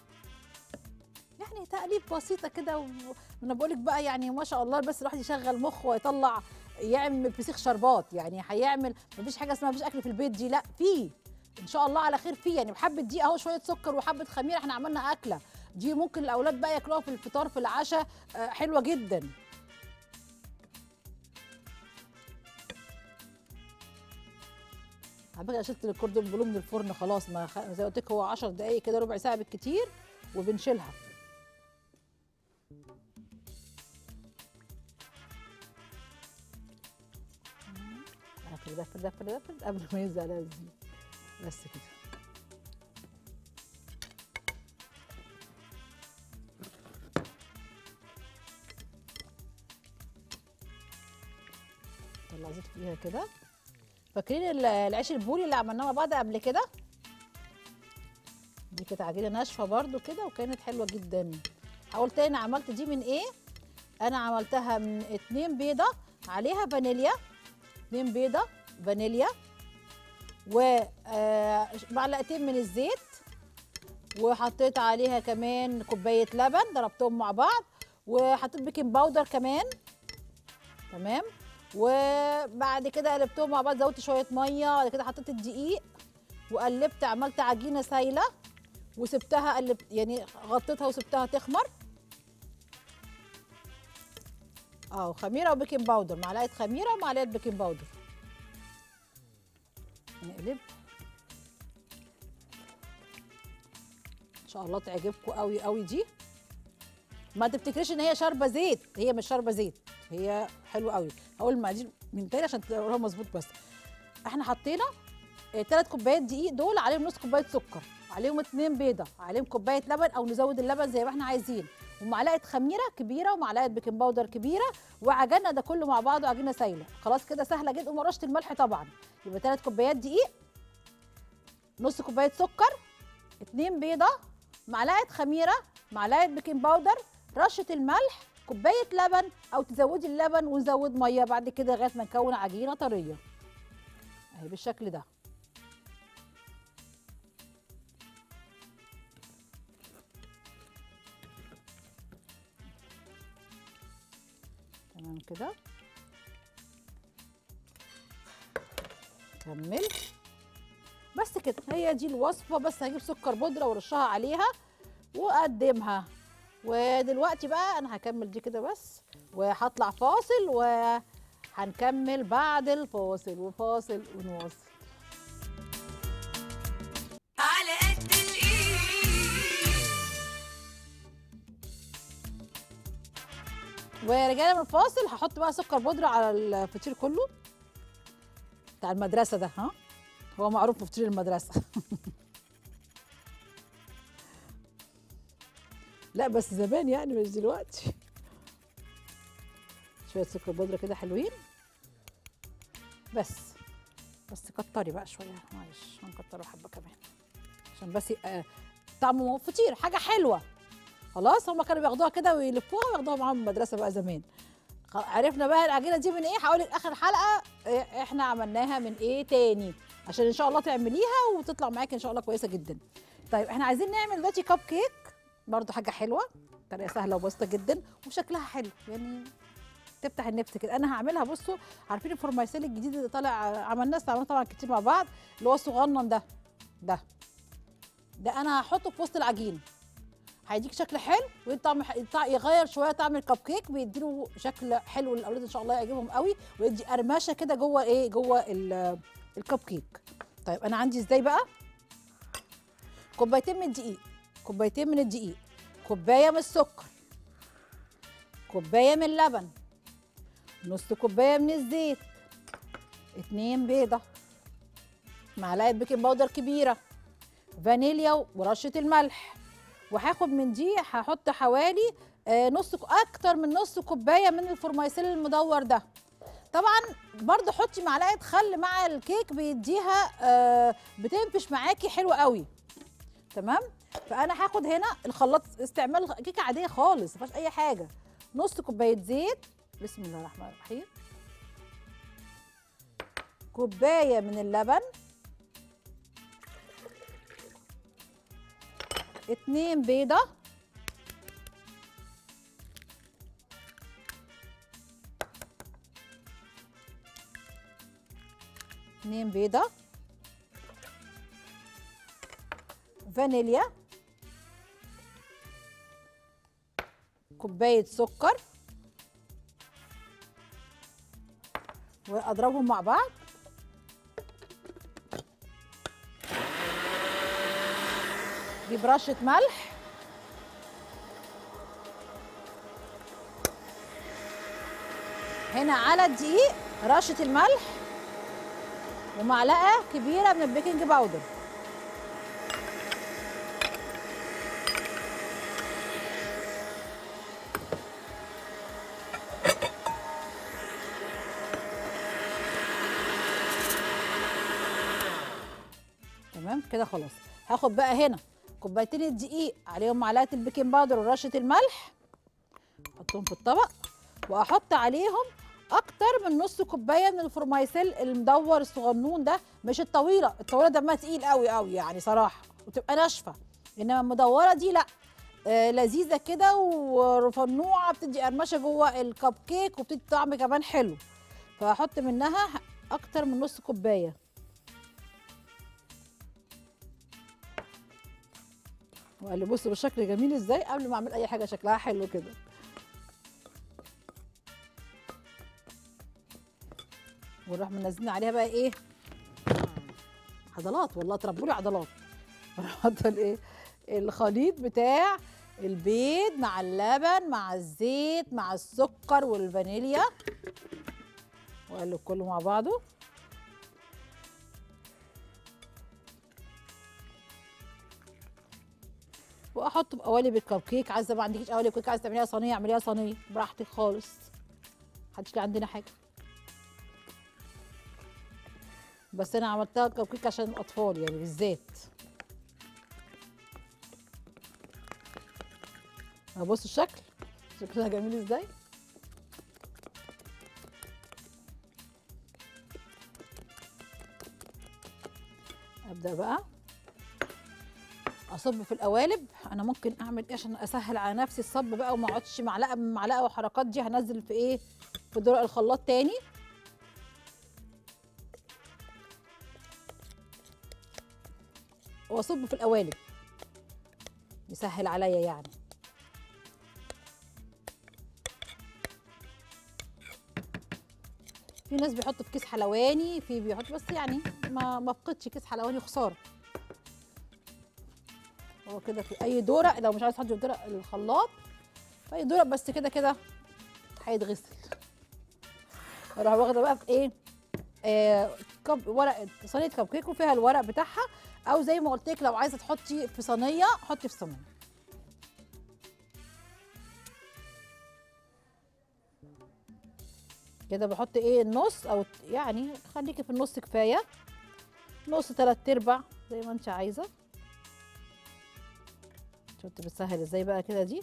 يعني تقليب بسيطه كده و- وانا بقولك بقى يعني ما شاء الله بس الواحد يشغل مخه ويطلع يعمل فسيخ شربات يعني هيعمل مفيش حاجه اسمها مفيش اكل في البيت دي لا في ان شاء الله على خير فيه يعني بحبه دي اهو شويه سكر وحبه خميره احنا عملنا اكله دي ممكن الاولاد بقى ياكلوها في الفطار في العشاء آه، حلوه جدا على فكره شلت الكوردون بلو من الفرن خلاص ما خ... زي ما قلت لك هو 10 دقائق كده ربع ساعه بالكتير وبنشيلها افرد افرد افرد افرد قبل ما ينزل عليها الزيت بس كده طلع زيت فيها كده فاكرين ال- العيش البوري اللي عملناه مع بعض قبل كده دي كانت عجينه ناشفه برضو كده وكانت حلوه جدا هقول تاني عملت دي من ايه انا عملتها من اتنين بيضه عليها فانيليا اتنين بيضه فانيليا ومعلقتين من الزيت وحطيت عليها كمان كوبايه لبن ضربتهم مع بعض وحطيت بيكنج باودر كمان تمام وبعد كده قلبتهم مع بعض زودت شويه ميه بعد كده حطيت الدقيق وقلبت عملت عجينه سايله وسبتها قلبت يعني غطيتها وسبتها تخمر اه خميره وبيكنج باودر معلقه خميره ومعلقه بيكنج باودر نقلب ان شاء الله تعجبكم قوي قوي دي ما تفتكريش ان هي شاربه زيت هي مش شاربه زيت هي حلوه قوي هقول المقادير من تاني عشان تقراها مظبوط بس احنا حطينا ثلاث كوبايات دقيق دول عليهم نص كوبايه سكر عليهم اتنين بيضه عليهم كوبايه لبن او نزود اللبن زي ما احنا عايزين ومعلقه خميره كبيره ومعلقه بيكنج باودر كبيره وعجننا ده كله مع بعضه عجينه سايله خلاص كده سهله جدا ورشه الملح طبعا يبقى ثلاث كوبايات دقيق نص كوبايه سكر اتنين بيضه معلقه خميره معلقه بيكنج باودر رشه الملح كوبايه لبن او تزودي اللبن ونزود ميه بعد كده لغايه ما نكون عجينه طريه اهي بالشكل ده تمام كده كمل بس كده هي دي الوصفه بس هجيب سكر بودره وارشها عليها واقدمها ودلوقتي بقى انا هكمل دي كده بس وهطلع فاصل وهنكمل بعد الفاصل وفاصل ونواصل على قد الايد ورجعنا من الفاصل هحط بقى سكر بودره على الفطير كله بتاع المدرسه ده ها هو معروف في فطير المدرسه لا بس زمان يعني مش دلوقتي شويه سكر بودره كده حلوين بس بس كتري بقى شويه معلش هنكتره حبه كمان عشان بس يبقى طعمه فطير حاجه حلوه خلاص هما كانوا بياخدوها كده ويلفوها وياخدوها معاهم من المدرسه بقى زمان خ- عرفنا بقى العجينه دي من ايه هقول لك اخر حلقه إيه احنا عملناها من ايه تاني عشان ان شاء الله تعمليها وتطلع معاكي ان شاء الله كويسه جدا طيب احنا عايزين نعمل دلوقتي كب كيك برضو حاجه حلوه طريقه سهله وبسيطه جدا وشكلها حلو يعني تفتح النفس كده انا هعملها بصوا عارفين الفورمايسيل الجديد اللي طالع عملناه استعملناه طبعا كتير مع بعض اللي هو الصغنن ده ده ده انا هحطه في وسط العجين هيديك شكل حلو وطعم يغير شويه طعم الكب كيك بيديله شكل حلو للاولاد ان شاء الله يعجبهم قوي ويدي قرمشه كده جوه ايه جوه ال- الكب كيك طيب انا عندي ازاي بقى كوبايتين من الدقيق كوبايتين من الدقيق كوبايه من السكر كوبايه من اللبن نص كوبايه من الزيت اتنين بيضه معلقه بيكنج باودر كبيره فانيليا ورشه الملح وهاخد من دي هحط حوالي آه، نص اكتر من نص كوبايه من الفورمايسيل المدور ده طبعا برضو حطي معلقه خل مع الكيك بيديها آه، بتنفش معاكي حلو قوي تمام فانا هاخد هنا الخلاط استعمال كيكه عاديه خالص ما فيهاش اي حاجه نص كوبايه زيت بسم الله الرحمن الرحيم كوبايه من اللبن اتنين بيضة اتنين بيضة فانيليا كوباية سكر واضربهم مع بعض جيب رشة ملح هنا على الدقيق رشة الملح ومعلقة كبيرة من البيكنج باودر تمام كده خلاص هاخد بقى هنا كوبايتين الدقيق عليهم معلقه البيكنج باودر ورشه الملح احطهم في الطبق واحط عليهم اكتر من نص كوبايه من الفورمايسيل المدور الصغنون ده مش الطويله الطويله دمها تقيل قوي قوي يعني صراحه وتبقى ناشفه انما المدوره دي لا آه لذيذه كده ورفنوعه بتدي قرمشه جوه الكب كيك وبتدي طعم كمان حلو فهحط منها اكتر من نص كوبايه وقال لي بصوا بالشكل جميل ازاي قبل ما اعمل اي حاجه شكلها حلو كده ونروح منزلين عليها بقى ايه عضلات والله تربوا لي عضلات نحط الايه الخليط بتاع البيض مع اللبن مع الزيت مع السكر والفانيليا واقلب كله مع بعضه واحطه في قوالب الكب كيك عايزه ما عندكيش قوالب كيك عايزه تعمليها صينيه اعمليها صينيه براحتك خالص محدش ليه عندنا حاجه بس انا عملتها كب كيك عشان الاطفال يعني بالذات بصوا الشكل شكلها جميل ازاي ابدا بقى اصب في القوالب انا ممكن اعمل ايه عشان اسهل على نفسي الصب بقى وما اقعدش معلقه من معلقه وحركات دي هنزل في ايه في درق الخلاط تاني واصب في القوالب يسهل عليا يعني في ناس بيحطوا في كيس حلواني في بيحط بس يعني ما ما فقدش كيس حلواني خساره هو كده في اي دورق لو مش عايز تحط دورق الخلاط اي دورق بس كده كده هيتغسل اروح واخده بقى في ايه آه كب ورقه صينيه كب كيك وفيها الورق بتاعها او زي ما قلت لك لو عايزه تحطي في صينيه حطي في صينيه كده بحط ايه النص او يعني خليكي في النص كفايه نص تلات ارباع زي ما انت عايزه شفت بتسهل ازاي بقى كده دي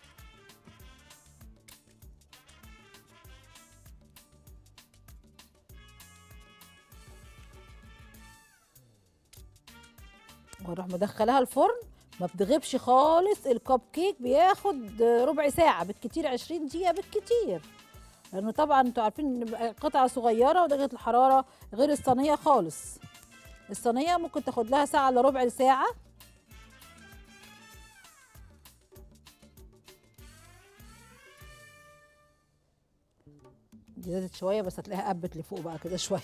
واروح مدخلاها الفرن ما بتغيبش خالص الكب كيك بياخد ربع ساعه بالكتير 20 دقيقه بالكتير لانه طبعا انتوا عارفين ان بقى قطعه صغيره ودرجه الحراره غير الصينيه خالص الصينيه ممكن تاخد لها ساعه الا ربع ساعه دي زادت شويه بس هتلاقيها قبت لفوق بقى كده شويه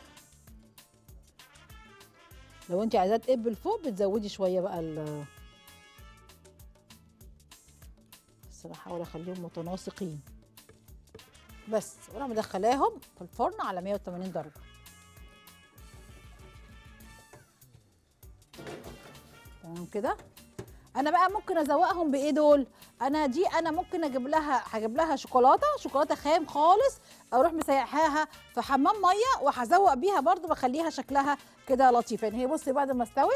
لو انت عايزاها تقب لفوق بتزودي شويه بقى ال بس انا هحاول اخليهم متناسقين بس وانا مدخلاهم في الفرن على 180 درجه تمام كده انا بقى ممكن ازوقهم بايه دول انا دي انا ممكن اجيب لها هجيب لها شوكولاته شوكولاته خام خالص اروح مسيحاها في حمام ميه وهزوق بيها برضو بخليها شكلها كده لطيف يعني هي بصي بعد ما استوت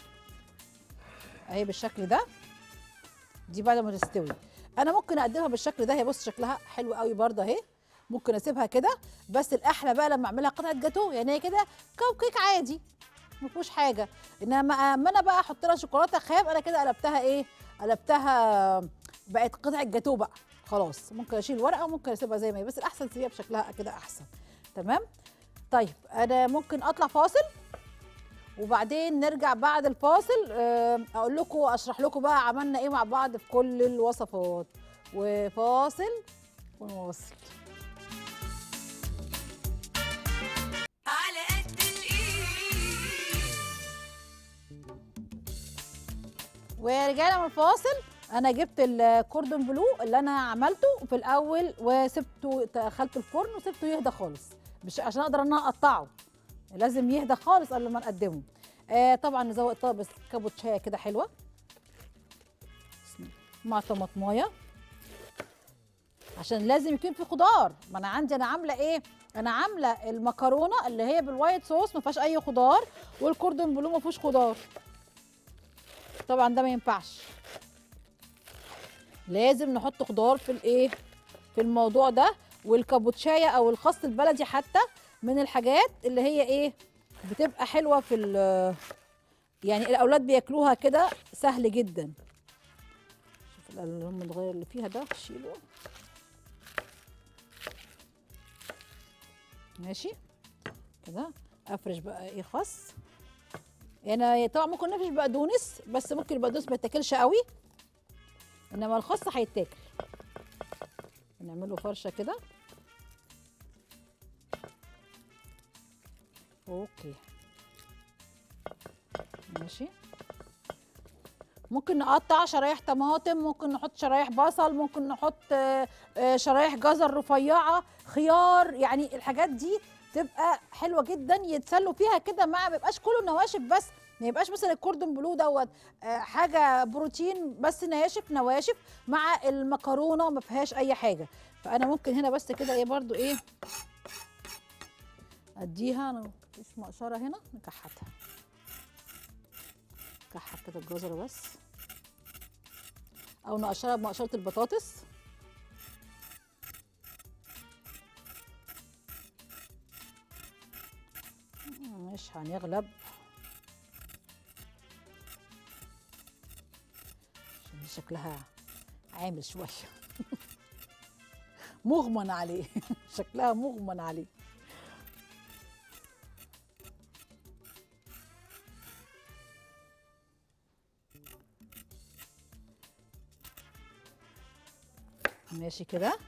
اهي بالشكل ده دي بعد ما تستوي انا ممكن اقدمها بالشكل ده هي بص شكلها حلو قوي برضه اهي ممكن اسيبها كده بس الاحلى بقى لما اعملها قطعه جاتو يعني هي كده كب كيك عادي ما فيهوش حاجه انما اما انا بقى احط لها شوكولاته خام انا كده قلبتها ايه قلبتها بقت قطعه جاتو بقى خلاص ممكن اشيل ورقه وممكن اسيبها زي ما هي بس الاحسن تسيبيها بشكلها كده احسن تمام طيب انا ممكن اطلع فاصل وبعدين نرجع بعد الفاصل آه، اقول لكم اشرح لكم بقى عملنا ايه مع بعض في كل الوصفات وفاصل ونواصل على قد الايد ورجعنا من الفاصل انا جبت الكوردون بلو اللي انا عملته في الاول وسبته دخلته الفرن وسبته يهدى خالص مش عشان اقدر ان انا اقطعه لازم يهدى خالص قبل ما نقدمه آه طبعا نزوق طبق بس كابوتشايه كده حلوه مع طماطمايه عشان لازم يكون في خضار ما انا عندي انا عامله ايه انا عامله المكرونه اللي هي بالوايت صوص ما فيهاش اي خضار والكوردون بلو ما فيهوش خضار طبعا ده ما ينفعش لازم نحط خضار في الايه في الموضوع ده والكابوتشايه او الخس البلدي حتى من الحاجات اللي هي ايه بتبقى حلوه في ال- يعني الاولاد بياكلوها كده سهل جدا شوف اللون الصغير اللي فيها ده شيله ماشي كده افرش بقى ايه خس يعني طبعا ممكن نفرش بقدونس بس ممكن البقدونس ما يتاكلش قوي انما الخس هيتاكل نعمله فرشه كده اوكي ماشي ممكن نقطع شرايح طماطم ممكن نحط شرايح بصل ممكن نحط آه، آه، شرايح جزر رفيعه خيار يعني الحاجات دي تبقى حلوه جدا يتسلوا فيها كده مع ما يبقاش كله نواشف بس ما يبقاش مثلا الكوردون بلو دوت آه، حاجه بروتين بس ناشف نواشف مع المكرونه ما فيهاش اي حاجه فانا ممكن هنا بس كده ايه برضو ايه اديها انا مفيش مقشره هنا نكحتها نكحت كده الجزره بس او نقشرها بمقشره البطاطس مش هنغلب عشان دي شكلها عامل شويه مغمن عليه شكلها مغمن عليه ماشي كده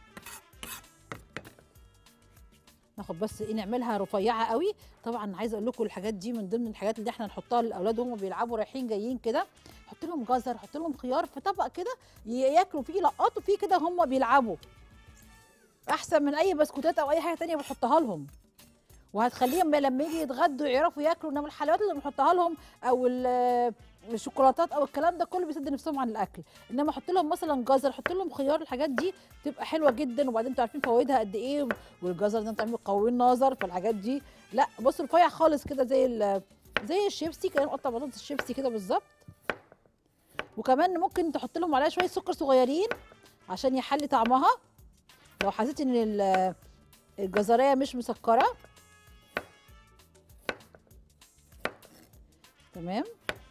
ناخد بس ايه نعملها رفيعه قوي طبعا عايزه اقول لكم الحاجات دي من ضمن الحاجات اللي احنا نحطها للاولاد وهم بيلعبوا رايحين جايين كده حط لهم جزر حط لهم خيار في طبق كده ي- ياكلوا فيه يلقطوا فيه كده هم بيلعبوا احسن من اي بسكوتات او اي حاجه تانية بنحطها لهم وهتخليهم لما يجي يتغدوا يعرفوا ياكلوا انما الحلويات اللي بنحطها لهم او ال- الشوكولاتات او الكلام ده كله بيسد نفسهم عن الاكل انما احط لهم مثلا جزر احط لهم خيار الحاجات دي تبقى حلوه جدا وبعدين انتوا عارفين فوائدها قد ايه والجزر ده انت عامل قوي النظر فالحاجات دي لا بص رفيع خالص كده زي ال- زي الشيبسي كده نقطع بطاطس الشيبسي كده بالظبط وكمان ممكن تحط لهم عليها شويه سكر صغيرين عشان يحلي طعمها لو حسيت ان ال- الجزريه مش مسكره تمام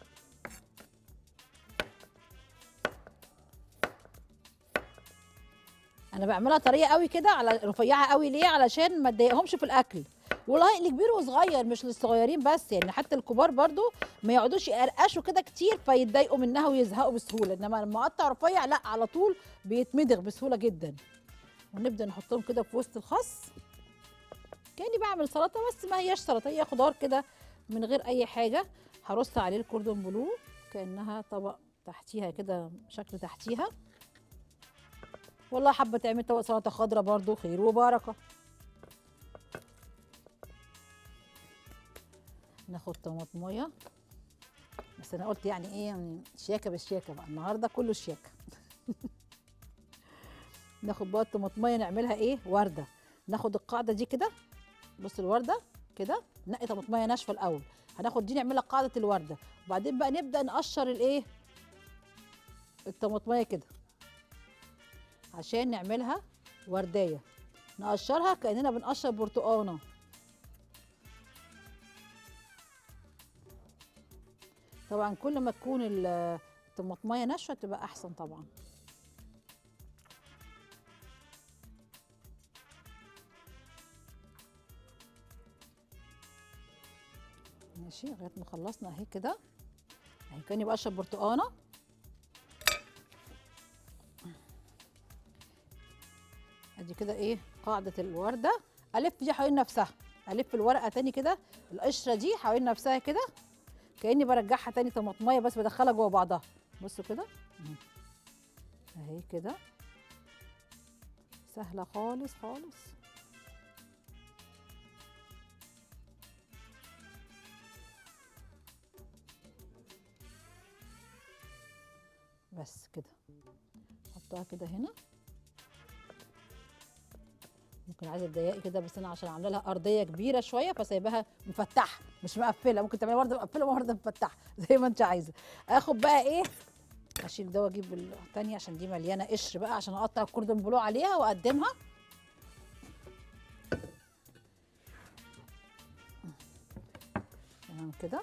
انا بعملها طريه قوي كده على رفيعه قوي ليه علشان ما تضايقهمش في الاكل والله لكبير وصغير مش للصغيرين بس يعني حتى الكبار برضو ما يقعدوش يقرقشوا كده كتير فيتضايقوا منها ويزهقوا بسهوله انما لما اقطع رفيع لا على طول بيتمضغ بسهوله جدا ونبدا نحطهم كده في وسط الخس كاني بعمل سلطه بس ما هياش سلطه هي خضار كده من غير اي حاجه هرص عليه الكوردون بلو كانها طبق تحتيها كده شكل تحتيها والله حابه تعمل طبق سلطه خضراء برضو خير وبركه ناخد طماطميه بس انا قلت يعني ايه يعني شياكه بالشياكه بقى النهارده كله شياكه ناخد بقى الطماطميه نعملها ايه ورده ناخد القاعده دي كده بص الورده كده نقي طماطميه ناشفه الاول هناخد دي نعملها قاعده الورده وبعدين بقى نبدا نقشر الايه الطماطميه كده عشان نعملها ورديه نقشرها كاننا بنقشر برتقانه طبعا كل ما تكون ال- الطماطميه ناشفه تبقى احسن طبعا ماشي لغايه ما خلصنا اهي كده اهي كاني بقشر برتقانه ادي كده ايه قاعده الورده الف دي حوالين نفسها الف الورقه تاني كده القشره دي حوالين نفسها كده كاني برجعها تاني طماطميه بس بدخلها جوه بعضها بصوا كده اهي. اهي كده سهله خالص خالص بس كده حطها كده هنا ممكن عايزه تضيقي كده بس انا عشان عامله لها ارضيه كبيره شويه فسايباها مفتحه مش مقفله ممكن تعملي ورده مقفله وورده مفتحه زي ما انت عايزه اخد بقى ايه اشيل ده واجيب الثانيه عشان دي مليانه قشر بقى عشان اقطع الكوردون بلو عليها واقدمها تمام كده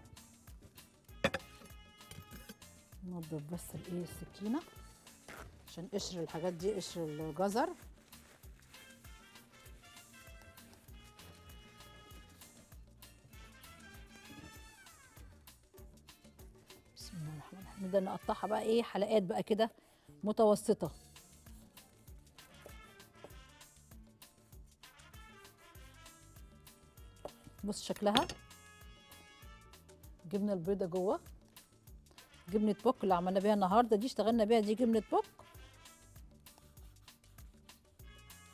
ننضف بس الايه السكينه عشان قشر الحاجات دي قشر الجزر بسم الله الرحمن الرحيم نبدا نقطعها بقى ايه حلقات بقى كده متوسطه بص شكلها جبنه البيضه جوه جبنه بوك اللي عملنا بيها النهارده دي اشتغلنا بيها دي جبنه بوك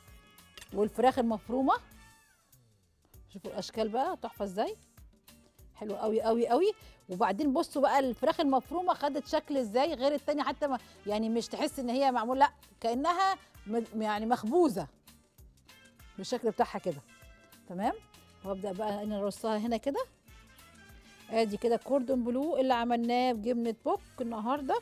والفراخ المفرومه شوفوا الاشكال بقى تحفه ازاي حلو قوي قوي قوي وبعدين بصوا بقى الفراخ المفرومه خدت شكل ازاي غير التانية حتى ما يعني مش تحس ان هي معمول لا كانها م- يعني مخبوزه بالشكل بتاعها كده تمام وابدا بقى انا ارصها هنا كده ادي كده كوردون بلو اللي عملناه بجبنه بوك النهارده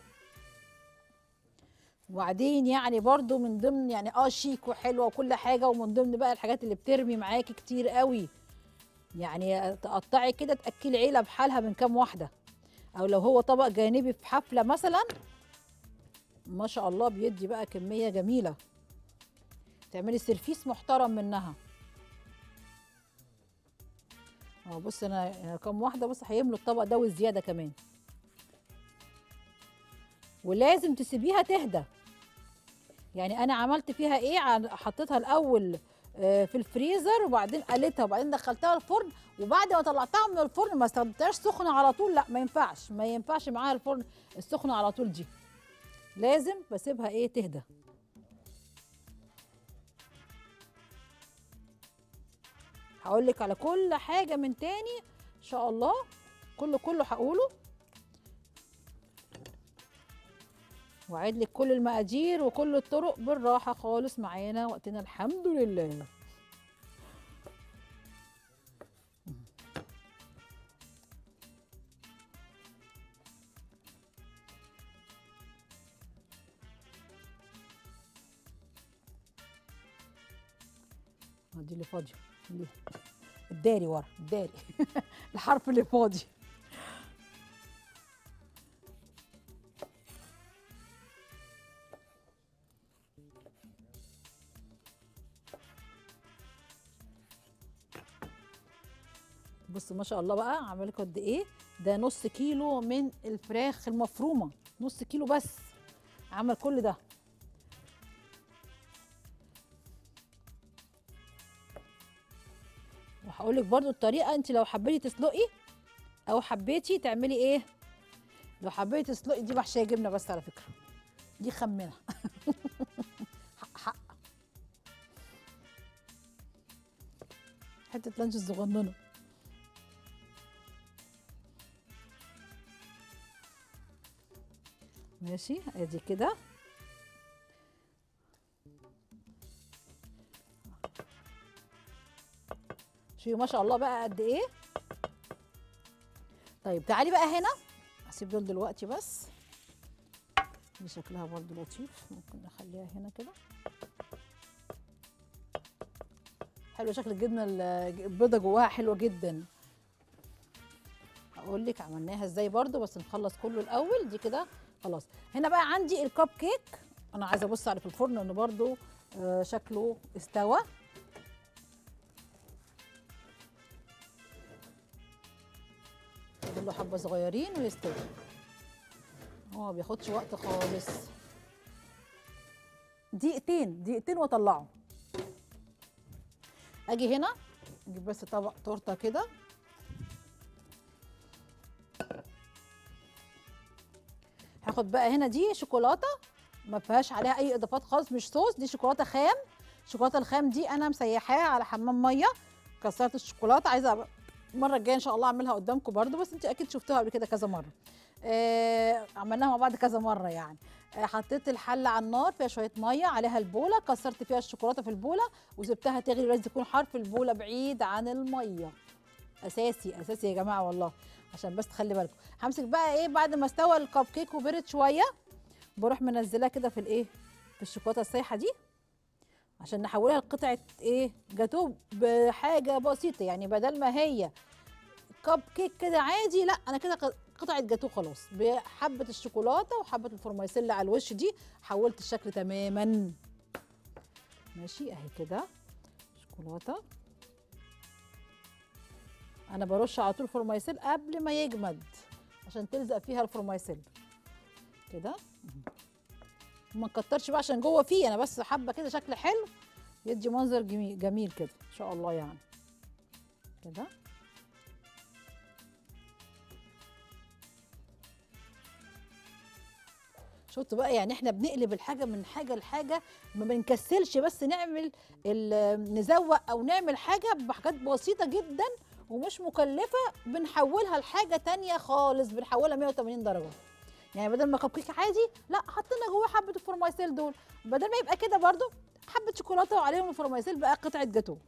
وبعدين يعني برضو من ضمن يعني اه شيك وحلوه وكل حاجه ومن ضمن بقى الحاجات اللي بترمي معاكي كتير قوي يعني تقطعي كده تاكلي عيله بحالها من كام واحده او لو هو طبق جانبي في حفله مثلا ما شاء الله بيدي بقى كميه جميله تعملي سيرفيس محترم منها اه بص انا كام واحده بص هيملوا الطبق ده والزياده كمان ولازم تسيبيها تهدى يعني انا عملت فيها ايه عن- حطيتها الاول آه، في الفريزر وبعدين قليتها وبعدين دخلتها الفرن وبعد ما طلعتها من الفرن ما استخدمتهاش سخنه على طول لا ما ينفعش ما ينفعش معاها الفرن السخنه على طول دي لازم بسيبها ايه تهدى هقول لك على كل حاجه من تاني ان شاء الله كله كله هقوله وعد لك كل المقادير وكل الطرق بالراحه خالص معانا وقتنا الحمد لله آه، دي اللي فاضيه دي. الداري ورا الداري الحرف اللي فاضي بص ما شاء الله بقى عمل لكم قد ايه ده نص كيلو من الفراخ المفرومه نص كيلو بس عمل كل ده وهقول لك برضو الطريقه انت لو حبيتي تسلقي او حبيتي تعملي ايه لو حبيتي تسلقي دي محشيه جبنه بس على فكره دي خمنه حق حق حته لانش صغننه ماشي ادي كده شوفي ما شاء الله بقى قد ايه طيب تعالي بقى هنا هسيب دول دلوقتي بس دي شكلها برضو لطيف ممكن نخليها هنا كده حلو شكل الجبنه ال- البيضه جواها حلوه جدا هقول لك عملناها ازاي برضو بس نخلص كله الاول دي كده خلاص هنا بقى عندي الكب كيك انا عايزه ابص عليه في الفرن انه برضو آه، شكله استوى فاضل له حبه صغيرين ويستوي هو ما بياخدش وقت خالص دقيقتين دقيقتين واطلعه اجي هنا اجيب بس طبق تورته كده هاخد بقى هنا دي شوكولاته ما فيهاش عليها اي اضافات خالص مش صوص دي شوكولاته خام الشوكولاته الخام دي انا مسيحاها على حمام ميه كسرت الشوكولاته عايزه أبقى المره الجايه ان شاء الله اعملها قدامكم برضو بس انت اكيد شفتوها قبل كده كذا مره آه عملناها مع بعض كذا مره يعني آه حطيت الحله على النار فيها شويه ميه عليها البوله كسرت فيها الشوكولاته في البوله وسبتها تغلي لازم يكون حرف البوله بعيد عن الميه اساسي اساسي يا جماعه والله عشان بس تخلي بالكم همسك بقى ايه بعد ما استوى الكب كيك وبرد شويه بروح منزلاه كده في الايه في الشوكولاته السايحه دي عشان نحولها لقطعه ايه جاتوه بحاجه بسيطه يعني بدل ما هي كب كيك كده عادي لا انا كده ق- قطعه جاتوه خلاص بحبه الشوكولاته وحبه الفورمايسيلا على الوش دي حولت الشكل تماما ماشي اهي كده شوكولاته انا برش على طول فورمايسيل قبل ما يجمد عشان تلزق فيها الفورمايسيل كده ما نكترش بقى عشان جوه فيه انا بس حبه كده شكل حلو يدي منظر جميل, جميل كده ان شاء الله يعني كده شفتوا بقى يعني احنا بنقلب الحاجه من حاجه لحاجه ما بنكسلش بس نعمل ال- نزوق او نعمل حاجه بحاجات بسيطه جدا ومش مكلفه بنحولها لحاجه تانية خالص بنحولها 180 درجه يعني بدل ما كب كيك عادي لا حطينا جواه حبه الفورمايسيل دول بدل ما يبقى كده برضو حبه شوكولاته وعليهم الفورمايسيل بقى قطعه جاتوه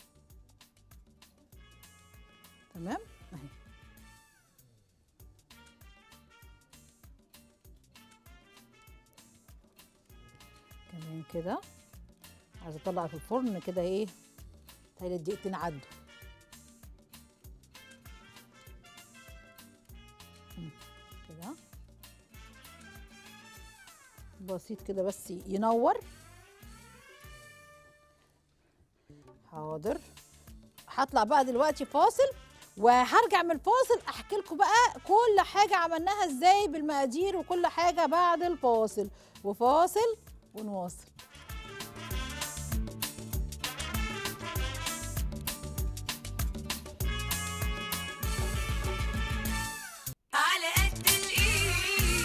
تمام اهي كمان كده عايزه اطلع في الفرن كده ايه تهيألي الدقيقتين عدوا مم، كده بسيط كده بس ينور حاضر هطلع بقى دلوقتي فاصل وهرجع من الفاصل احكي لكم بقى كل حاجه عملناها ازاي بالمقادير وكل حاجه بعد الفاصل وفاصل ونواصل على قد الايد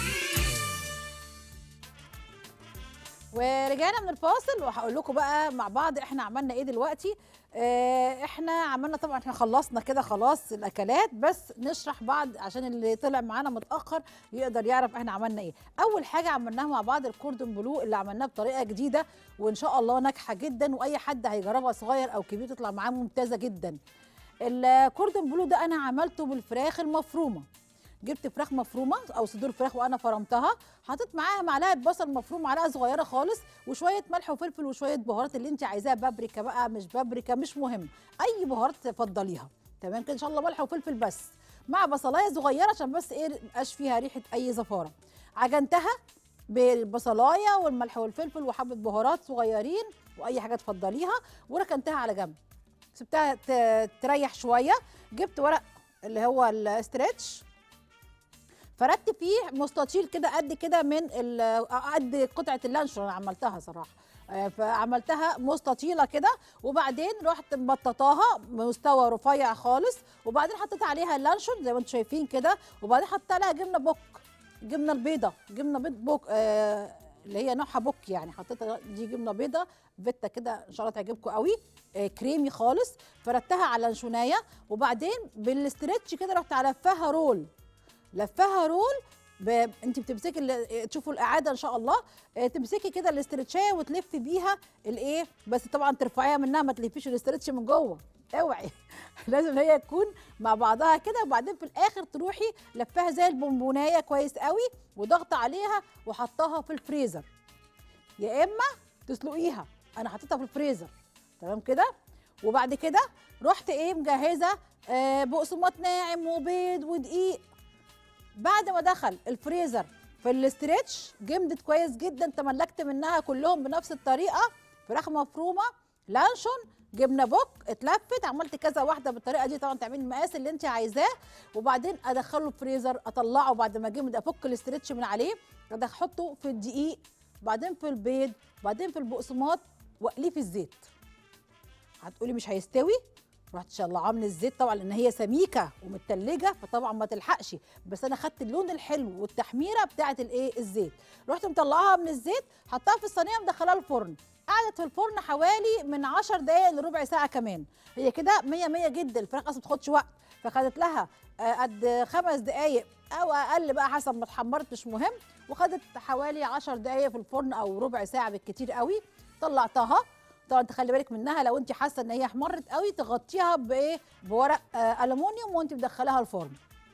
ورجعنا من الفاصل وهقول لكم بقى مع بعض احنا عملنا ايه دلوقتي اه احنا عملنا طبعا احنا خلصنا كده خلاص الاكلات بس نشرح بعض عشان اللي طلع معانا متاخر يقدر يعرف احنا عملنا ايه اول حاجه عملناها مع بعض الكوردون بلو اللي عملناه بطريقه جديده وان شاء الله ناجحه جدا واي حد هيجربها صغير او كبير تطلع معاه ممتازه جدا الكوردون بلو ده انا عملته بالفراخ المفرومه جبت فراخ مفرومه او صدور فراخ وانا فرمتها حطيت معاها معلقه بصل مفروم معلقه صغيره خالص وشويه ملح وفلفل وشويه بهارات اللي انت عايزاها بابريكا بقى مش بابريكا مش مهم اي بهارات تفضليها تمام كده ان شاء الله ملح وفلفل بس مع بصلايه صغيره عشان بس ايه ميبقاش فيها ريحه اي زفاره عجنتها بالبصلايه والملح والفلفل وحبه بهارات صغيرين واي حاجه تفضليها وركنتها على جنب سبتها ت- تريح شويه جبت ورق اللي هو الاسترتش فردت فيه مستطيل كده قد كده من ال- قد قطعه اللانشون انا عملتها صراحه آه، فعملتها مستطيله كده وبعدين رحت مبططاها مستوى رفيع خالص وبعدين حطيت عليها اللانشون زي ما انتم شايفين كده وبعدين حطيت عليها جبنه بوك جبنه البيضه جبنه بيض بوك آه اللي هي نوعها بوك يعني حطيت دي جبنه بيضه فيتا كده ان شاء الله تعجبكم قوي آه كريمي خالص فردتها على اللانشونايه وبعدين بالاسترتش كده رحت لفاها رول لفاها رول ب... انت بتمسكي ال- تشوفوا الاعاده ان شاء الله آه، تمسكي كده الاسترتشايه وتلفي بيها الايه بس طبعا ترفعيها منها ما تلفيش الاسترتش من جوه اوعي لازم هي تكون مع بعضها كده وبعدين في الاخر تروحي لفاها زي البونبونايه كويس قوي وضغط عليها وحطها في الفريزر يا اما تسلقيها انا حطيتها في الفريزر تمام كده وبعد كده رحت ايه مجهزه آه بقسماط ناعم وبيض ودقيق بعد ما دخل الفريزر في الاسترتش جمدت كويس جدا تملكت منها كلهم بنفس الطريقه فراخ مفرومه لانشون جبنه بوك اتلفت عملت كذا واحده بالطريقه دي طبعا تعملي المقاس اللي انت عايزاه وبعدين ادخله الفريزر اطلعه بعد ما جمد افك الاسترتش من عليه أدخ- احطه في الدقيق بعدين في البيض بعدين في البقسماط واقليه في الزيت هتقولي مش هيستوي رحت شلعاه من الزيت طبعا لان هي سميكه ومتلجه فطبعا ما تلحقش بس انا خدت اللون الحلو والتحميره بتاعه الايه الزيت رحت مطلعاها من الزيت حطاها في الصينيه مدخلاها الفرن قعدت في الفرن حوالي من 10 دقائق لربع ساعه كمان هي كده 100 100 جدا الفراخ اصلا ما بتاخدش وقت فخدت لها آه، قد خمس دقائق او اقل بقى حسب ما اتحمرت مش مهم وخدت حوالي 10 دقائق في الفرن او ربع ساعه بالكتير قوي طلعتها طبعا تخلي بالك منها لو انت حاسه ان هي احمرت قوي تغطيها بايه بورق آه الومنيوم وانت مدخلاها الفرن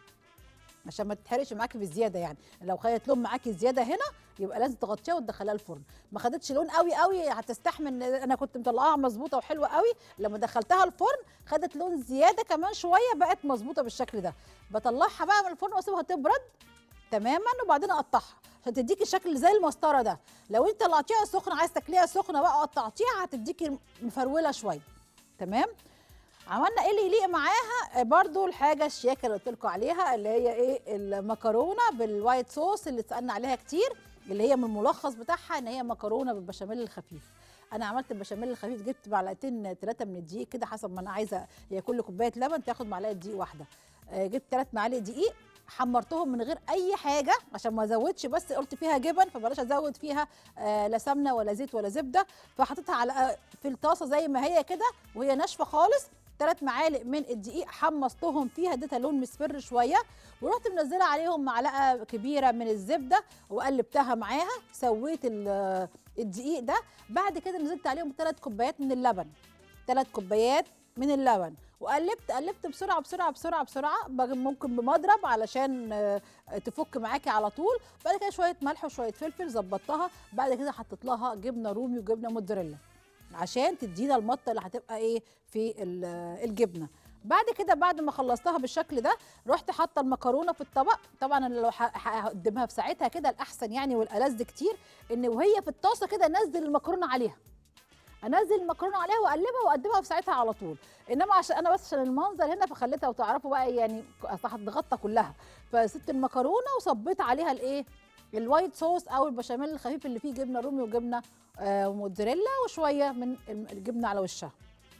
عشان ما تتحرقش معاكي بزياده يعني لو خدت لون معاكي زياده هنا يبقى لازم تغطيها وتدخليها الفرن ما خدتش لون قوي قوي هتستحمل انا كنت مطلعاها مظبوطه وحلوه قوي لما دخلتها الفرن خدت لون زياده كمان شويه بقت مظبوطه بالشكل ده بطلعها بقى من الفرن واسيبها تبرد تماما وبعدين اقطعها عشان تديكي الشكل زي المسطره ده لو انت طلعتيها سخنه عايز تاكليها سخنه بقى قطعتيها هتديكي مفروله شويه تمام عملنا ايه اللي يليق معاها آه، برضو الحاجه الشياكه اللي قلت لكم عليها اللي هي ايه المكرونه بالوايت صوص اللي اتسالنا عليها كتير اللي هي من الملخص بتاعها ان هي مكرونه بالبشاميل الخفيف انا عملت البشاميل الخفيف جبت معلقتين ثلاثه من الدقيق كده حسب ما انا عايزه هي كل كوبايه لبن تاخد معلقه دقيق واحده آه، جبت ثلاث معالق دقيق حمرتهم من غير اي حاجه عشان ما ازودش بس قلت فيها جبن فبلاش ازود فيها آه لا سمنه ولا زيت ولا زبده فحطيتها على في الطاسه زي ما هي كده وهي ناشفه خالص ثلاث معالق من الدقيق حمصتهم فيها اديتها لون مصفر شويه ورحت منزله عليهم معلقه كبيره من الزبده وقلبتها معاها سويت ال- الدقيق ده بعد كده نزلت عليهم ثلاث كوبايات من اللبن ثلاث كوبايات من اللبن وقلبت قلبت بسرعه بسرعه بسرعه بسرعه بج- ممكن بمضرب علشان آه، تفك معاكي على طول بعد كده شويه ملح وشويه فلفل ظبطتها بعد كده حطيت لها جبنه رومي وجبنه موتزاريلا عشان تدينا المطه اللي هتبقى ايه في ال- الجبنه بعد كده بعد ما خلصتها بالشكل ده رحت حاطه المكرونه في الطبق طبعا انا لو ه- هقدمها في ساعتها كده الاحسن يعني والالذ كتير ان وهي في الطاسه كده انزل المكرونه عليها انزل المكرونه عليها واقلبها واقدمها في ساعتها على طول انما عشان انا بس عشان المنظر هنا فخليتها وتعرفوا بقى يعني أصل هتتغطى كلها فسبت المكرونه وصبيت عليها الايه الوايت صوص او البشاميل الخفيف اللي فيه جبنه رومي وجبنه آه موتزاريلا وشويه من الم- الجبنه على وشها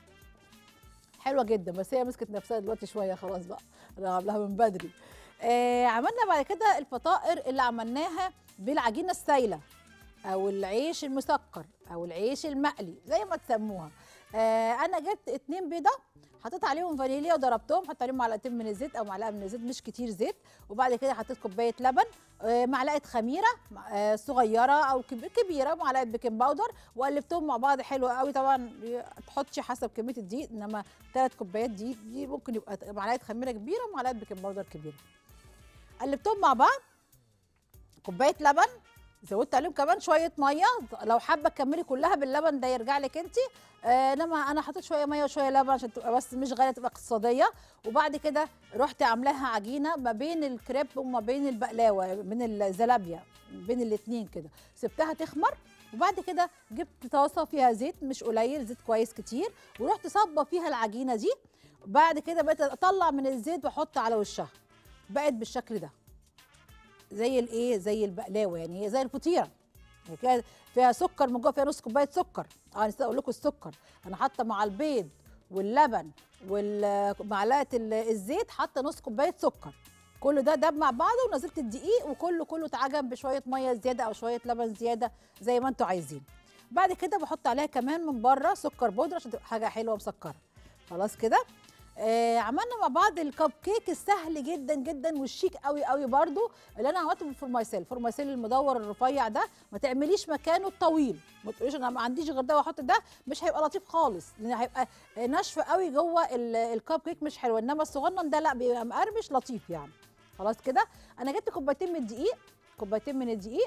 حلوه جدا بس هي مسكت نفسها دلوقتي شويه خلاص بقى انا عاملاها من بدري آه عملنا بعد كده الفطائر اللي عملناها بالعجينه السايله او العيش المسكر او العيش المقلي زي ما تسموها آه انا جبت اتنين بيضه حطيت عليهم فانيليا وضربتهم حطيت عليهم معلقتين من الزيت او معلقه من الزيت مش كتير زيت وبعد كده حطيت كوبايه لبن آه معلقه خميره آه صغيره او كب- كبيره معلقه بيكنج باودر وقلبتهم مع بعض حلو قوي طبعا تحطي حسب كميه الدقيق انما ثلاث كوبايات دي دي ممكن يبقى معلقه خميره كبيره ومعلقه بيكنج باودر كبيره قلبتهم مع بعض كوبايه لبن زودت عليهم كمان شويه ميه لو حابه تكملي كلها باللبن ده يرجع لك انت آه انما انا حطيت شويه ميه وشويه لبن عشان تبقى بس مش غاليه تبقى اقتصاديه وبعد كده رحت عاملاها عجينه ما بين الكريب وما بين البقلاوه من الزلابيا بين الاتنين كده سبتها تخمر وبعد كده جبت طاسه فيها زيت مش قليل زيت كويس كتير ورحت صبه فيها العجينه دي بعد كده بقيت اطلع من الزيت واحط على وشها بقت بالشكل ده زي الايه زي البقلاوه يعني هي زي الفطيره هي كده فيها سكر من جوه فيها نص كوبايه سكر اه نسيت اقول لكم السكر انا حاطه مع البيض واللبن ومعلقه الزيت حاطه نص كوبايه سكر كل ده دب مع بعضه ونزلت الدقيق وكله كله اتعجن بشويه ميه زياده او شويه لبن زياده زي ما انتوا عايزين بعد كده بحط عليها كمان من بره سكر بودره عشان تبقى حاجه حلوه مسكره خلاص كده آه عملنا مع بعض الكب كيك السهل جدا جدا والشيك قوي قوي برضو اللي انا عملته بالفورمايسيل الفورمايسيل المدور الرفيع ده ما تعمليش مكانه الطويل ما تقوليش انا ما عنديش غير ده واحط ده مش هيبقى لطيف خالص لان هيبقى ناشفه قوي جوه ال- الكب كيك مش حلو انما الصغنن ده لا بيبقى مقرمش لطيف يعني خلاص كده انا جبت كوبايتين من الدقيق كوبايتين من الدقيق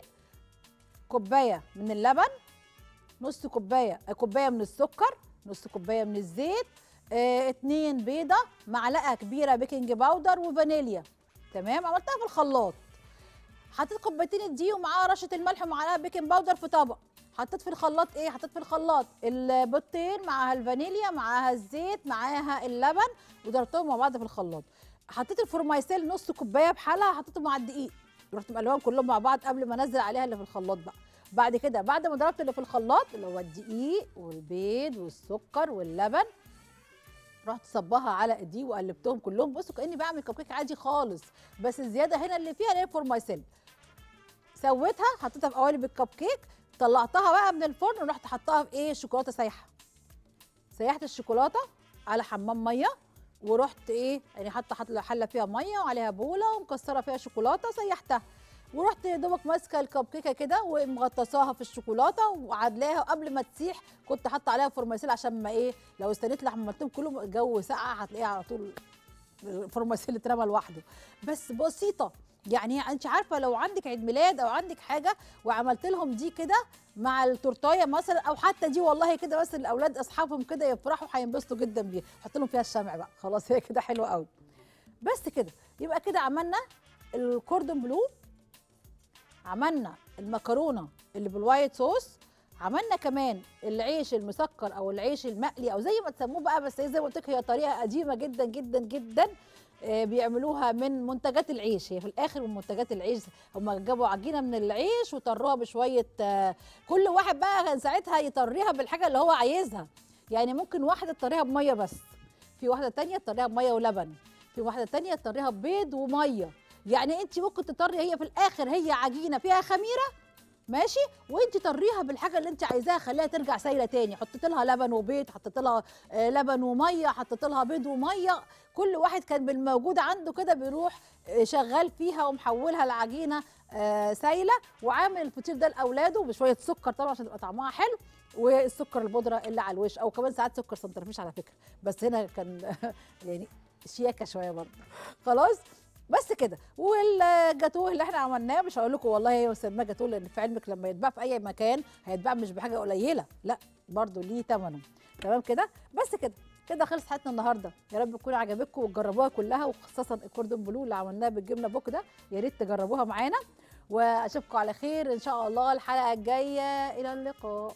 كوبايه من اللبن نص كوبايه آه، كوبايه من السكر نص كوبايه من الزيت آه، اتنين بيضه معلقه كبيره بيكنج باودر وفانيليا تمام عملتها في الخلاط حطيت كوبايتين الدقيق ومعاها رشه الملح ومعلقه بيكنج باودر في طبق حطيت في الخلاط ايه حطيت في الخلاط البيضتين معاها الفانيليا معاها الزيت معاها اللبن وضربتهم مع بعض في الخلاط حطيت الفورمايسيل نص كوبايه بحالها حطيته مع الدقيق رحت مقلبهم كلهم مع بعض قبل ما انزل عليها اللي في الخلاط بقى بعد كده بعد ما ضربت اللي في الخلاط اللي هو الدقيق والبيض والسكر واللبن رحت صباها على الدقيق وقلبتهم كلهم بصوا كاني بعمل كب كيك عادي خالص بس الزياده هنا اللي فيها اللي هي فورمايسيل سويتها حطيتها في قوالب الكب كيك طلعتها بقى من الفرن ورحت حطاها في ايه شوكولاته سايحه سيحت الشوكولاته على حمام ميه ورحت ايه يعني حاطه حط حله فيها ميه وعليها بوله ومكسره فيها شوكولاته سيحتها ورحت يا دوبك ماسكه الكب كيكه كده ومغطساها في الشوكولاته وعدلاها قبل ما تسيح كنت حاطه عليها فورماسيل عشان ما ايه لو استنيت لحم عملتهم كلهم الجو ساقع هتلاقيها على طول الفورماسيل اترمى لوحده بس بسيطه يعني انت عارفه لو عندك عيد ميلاد او عندك حاجه وعملت لهم دي كده مع التورتايه مثلا او حتى دي والله كده بس الاولاد اصحابهم كده يفرحوا هينبسطوا جدا بيها حط لهم فيها الشمع بقى خلاص هي كده حلوه قوي بس كده يبقى كده عملنا الكوردون بلو عملنا المكرونه اللي بالوايت صوص عملنا كمان العيش المسكر او العيش المقلي او زي ما تسموه بقى بس هي زي ما قلت لك هي طريقه قديمه جدا جدا جدا آه، بيعملوها من منتجات العيش هي في الاخر من منتجات العيش هم جابوا عجينه من العيش وطروها بشويه آه، كل واحد بقى كان ساعتها يطريها بالحاجه اللي هو عايزها يعني ممكن واحده تطريها بميه بس في واحده تانية تطريها بميه ولبن في واحده تانية تطريها ببيض وميه يعني انت ممكن تطري هي في الاخر هي عجينه فيها خميره ماشي وانت طريها بالحاجه اللي انت عايزاها خليها ترجع سايله تاني حطيت لها لبن وبيض حطيت لها آه، لبن وميه حطيت لها بيض وميه كل واحد كان بالموجود عنده كده بيروح آه، شغال فيها ومحولها لعجينه آه، سايله وعامل الفطير ده لاولاده بشويه سكر طبعا عشان تبقى طعمها حلو والسكر البودره اللي على الوش او كمان ساعات سكر سنترفيش على فكره بس هنا كان يعني شياكه شويه برضه خلاص بس كده والجاتوه اللي احنا عملناه مش هقول لكم والله هي مسماه جاتوه لان في علمك لما يتباع في اي مكان هيتباع مش بحاجه قليله لا برضه ليه ثمنه تمام كده بس كده كده خلصت حلقتنا النهارده يا رب تكون عجبتكم وتجربوها كلها وخاصه الكوردون بلو اللي عملناه بالجبنه بوك ده يا ريت تجربوها معانا واشوفكم على خير ان شاء الله الحلقه الجايه الى اللقاء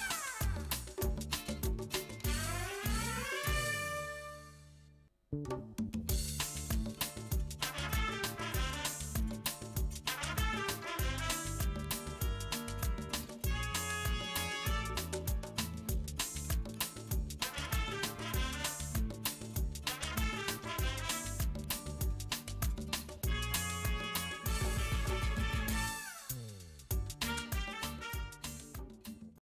thank you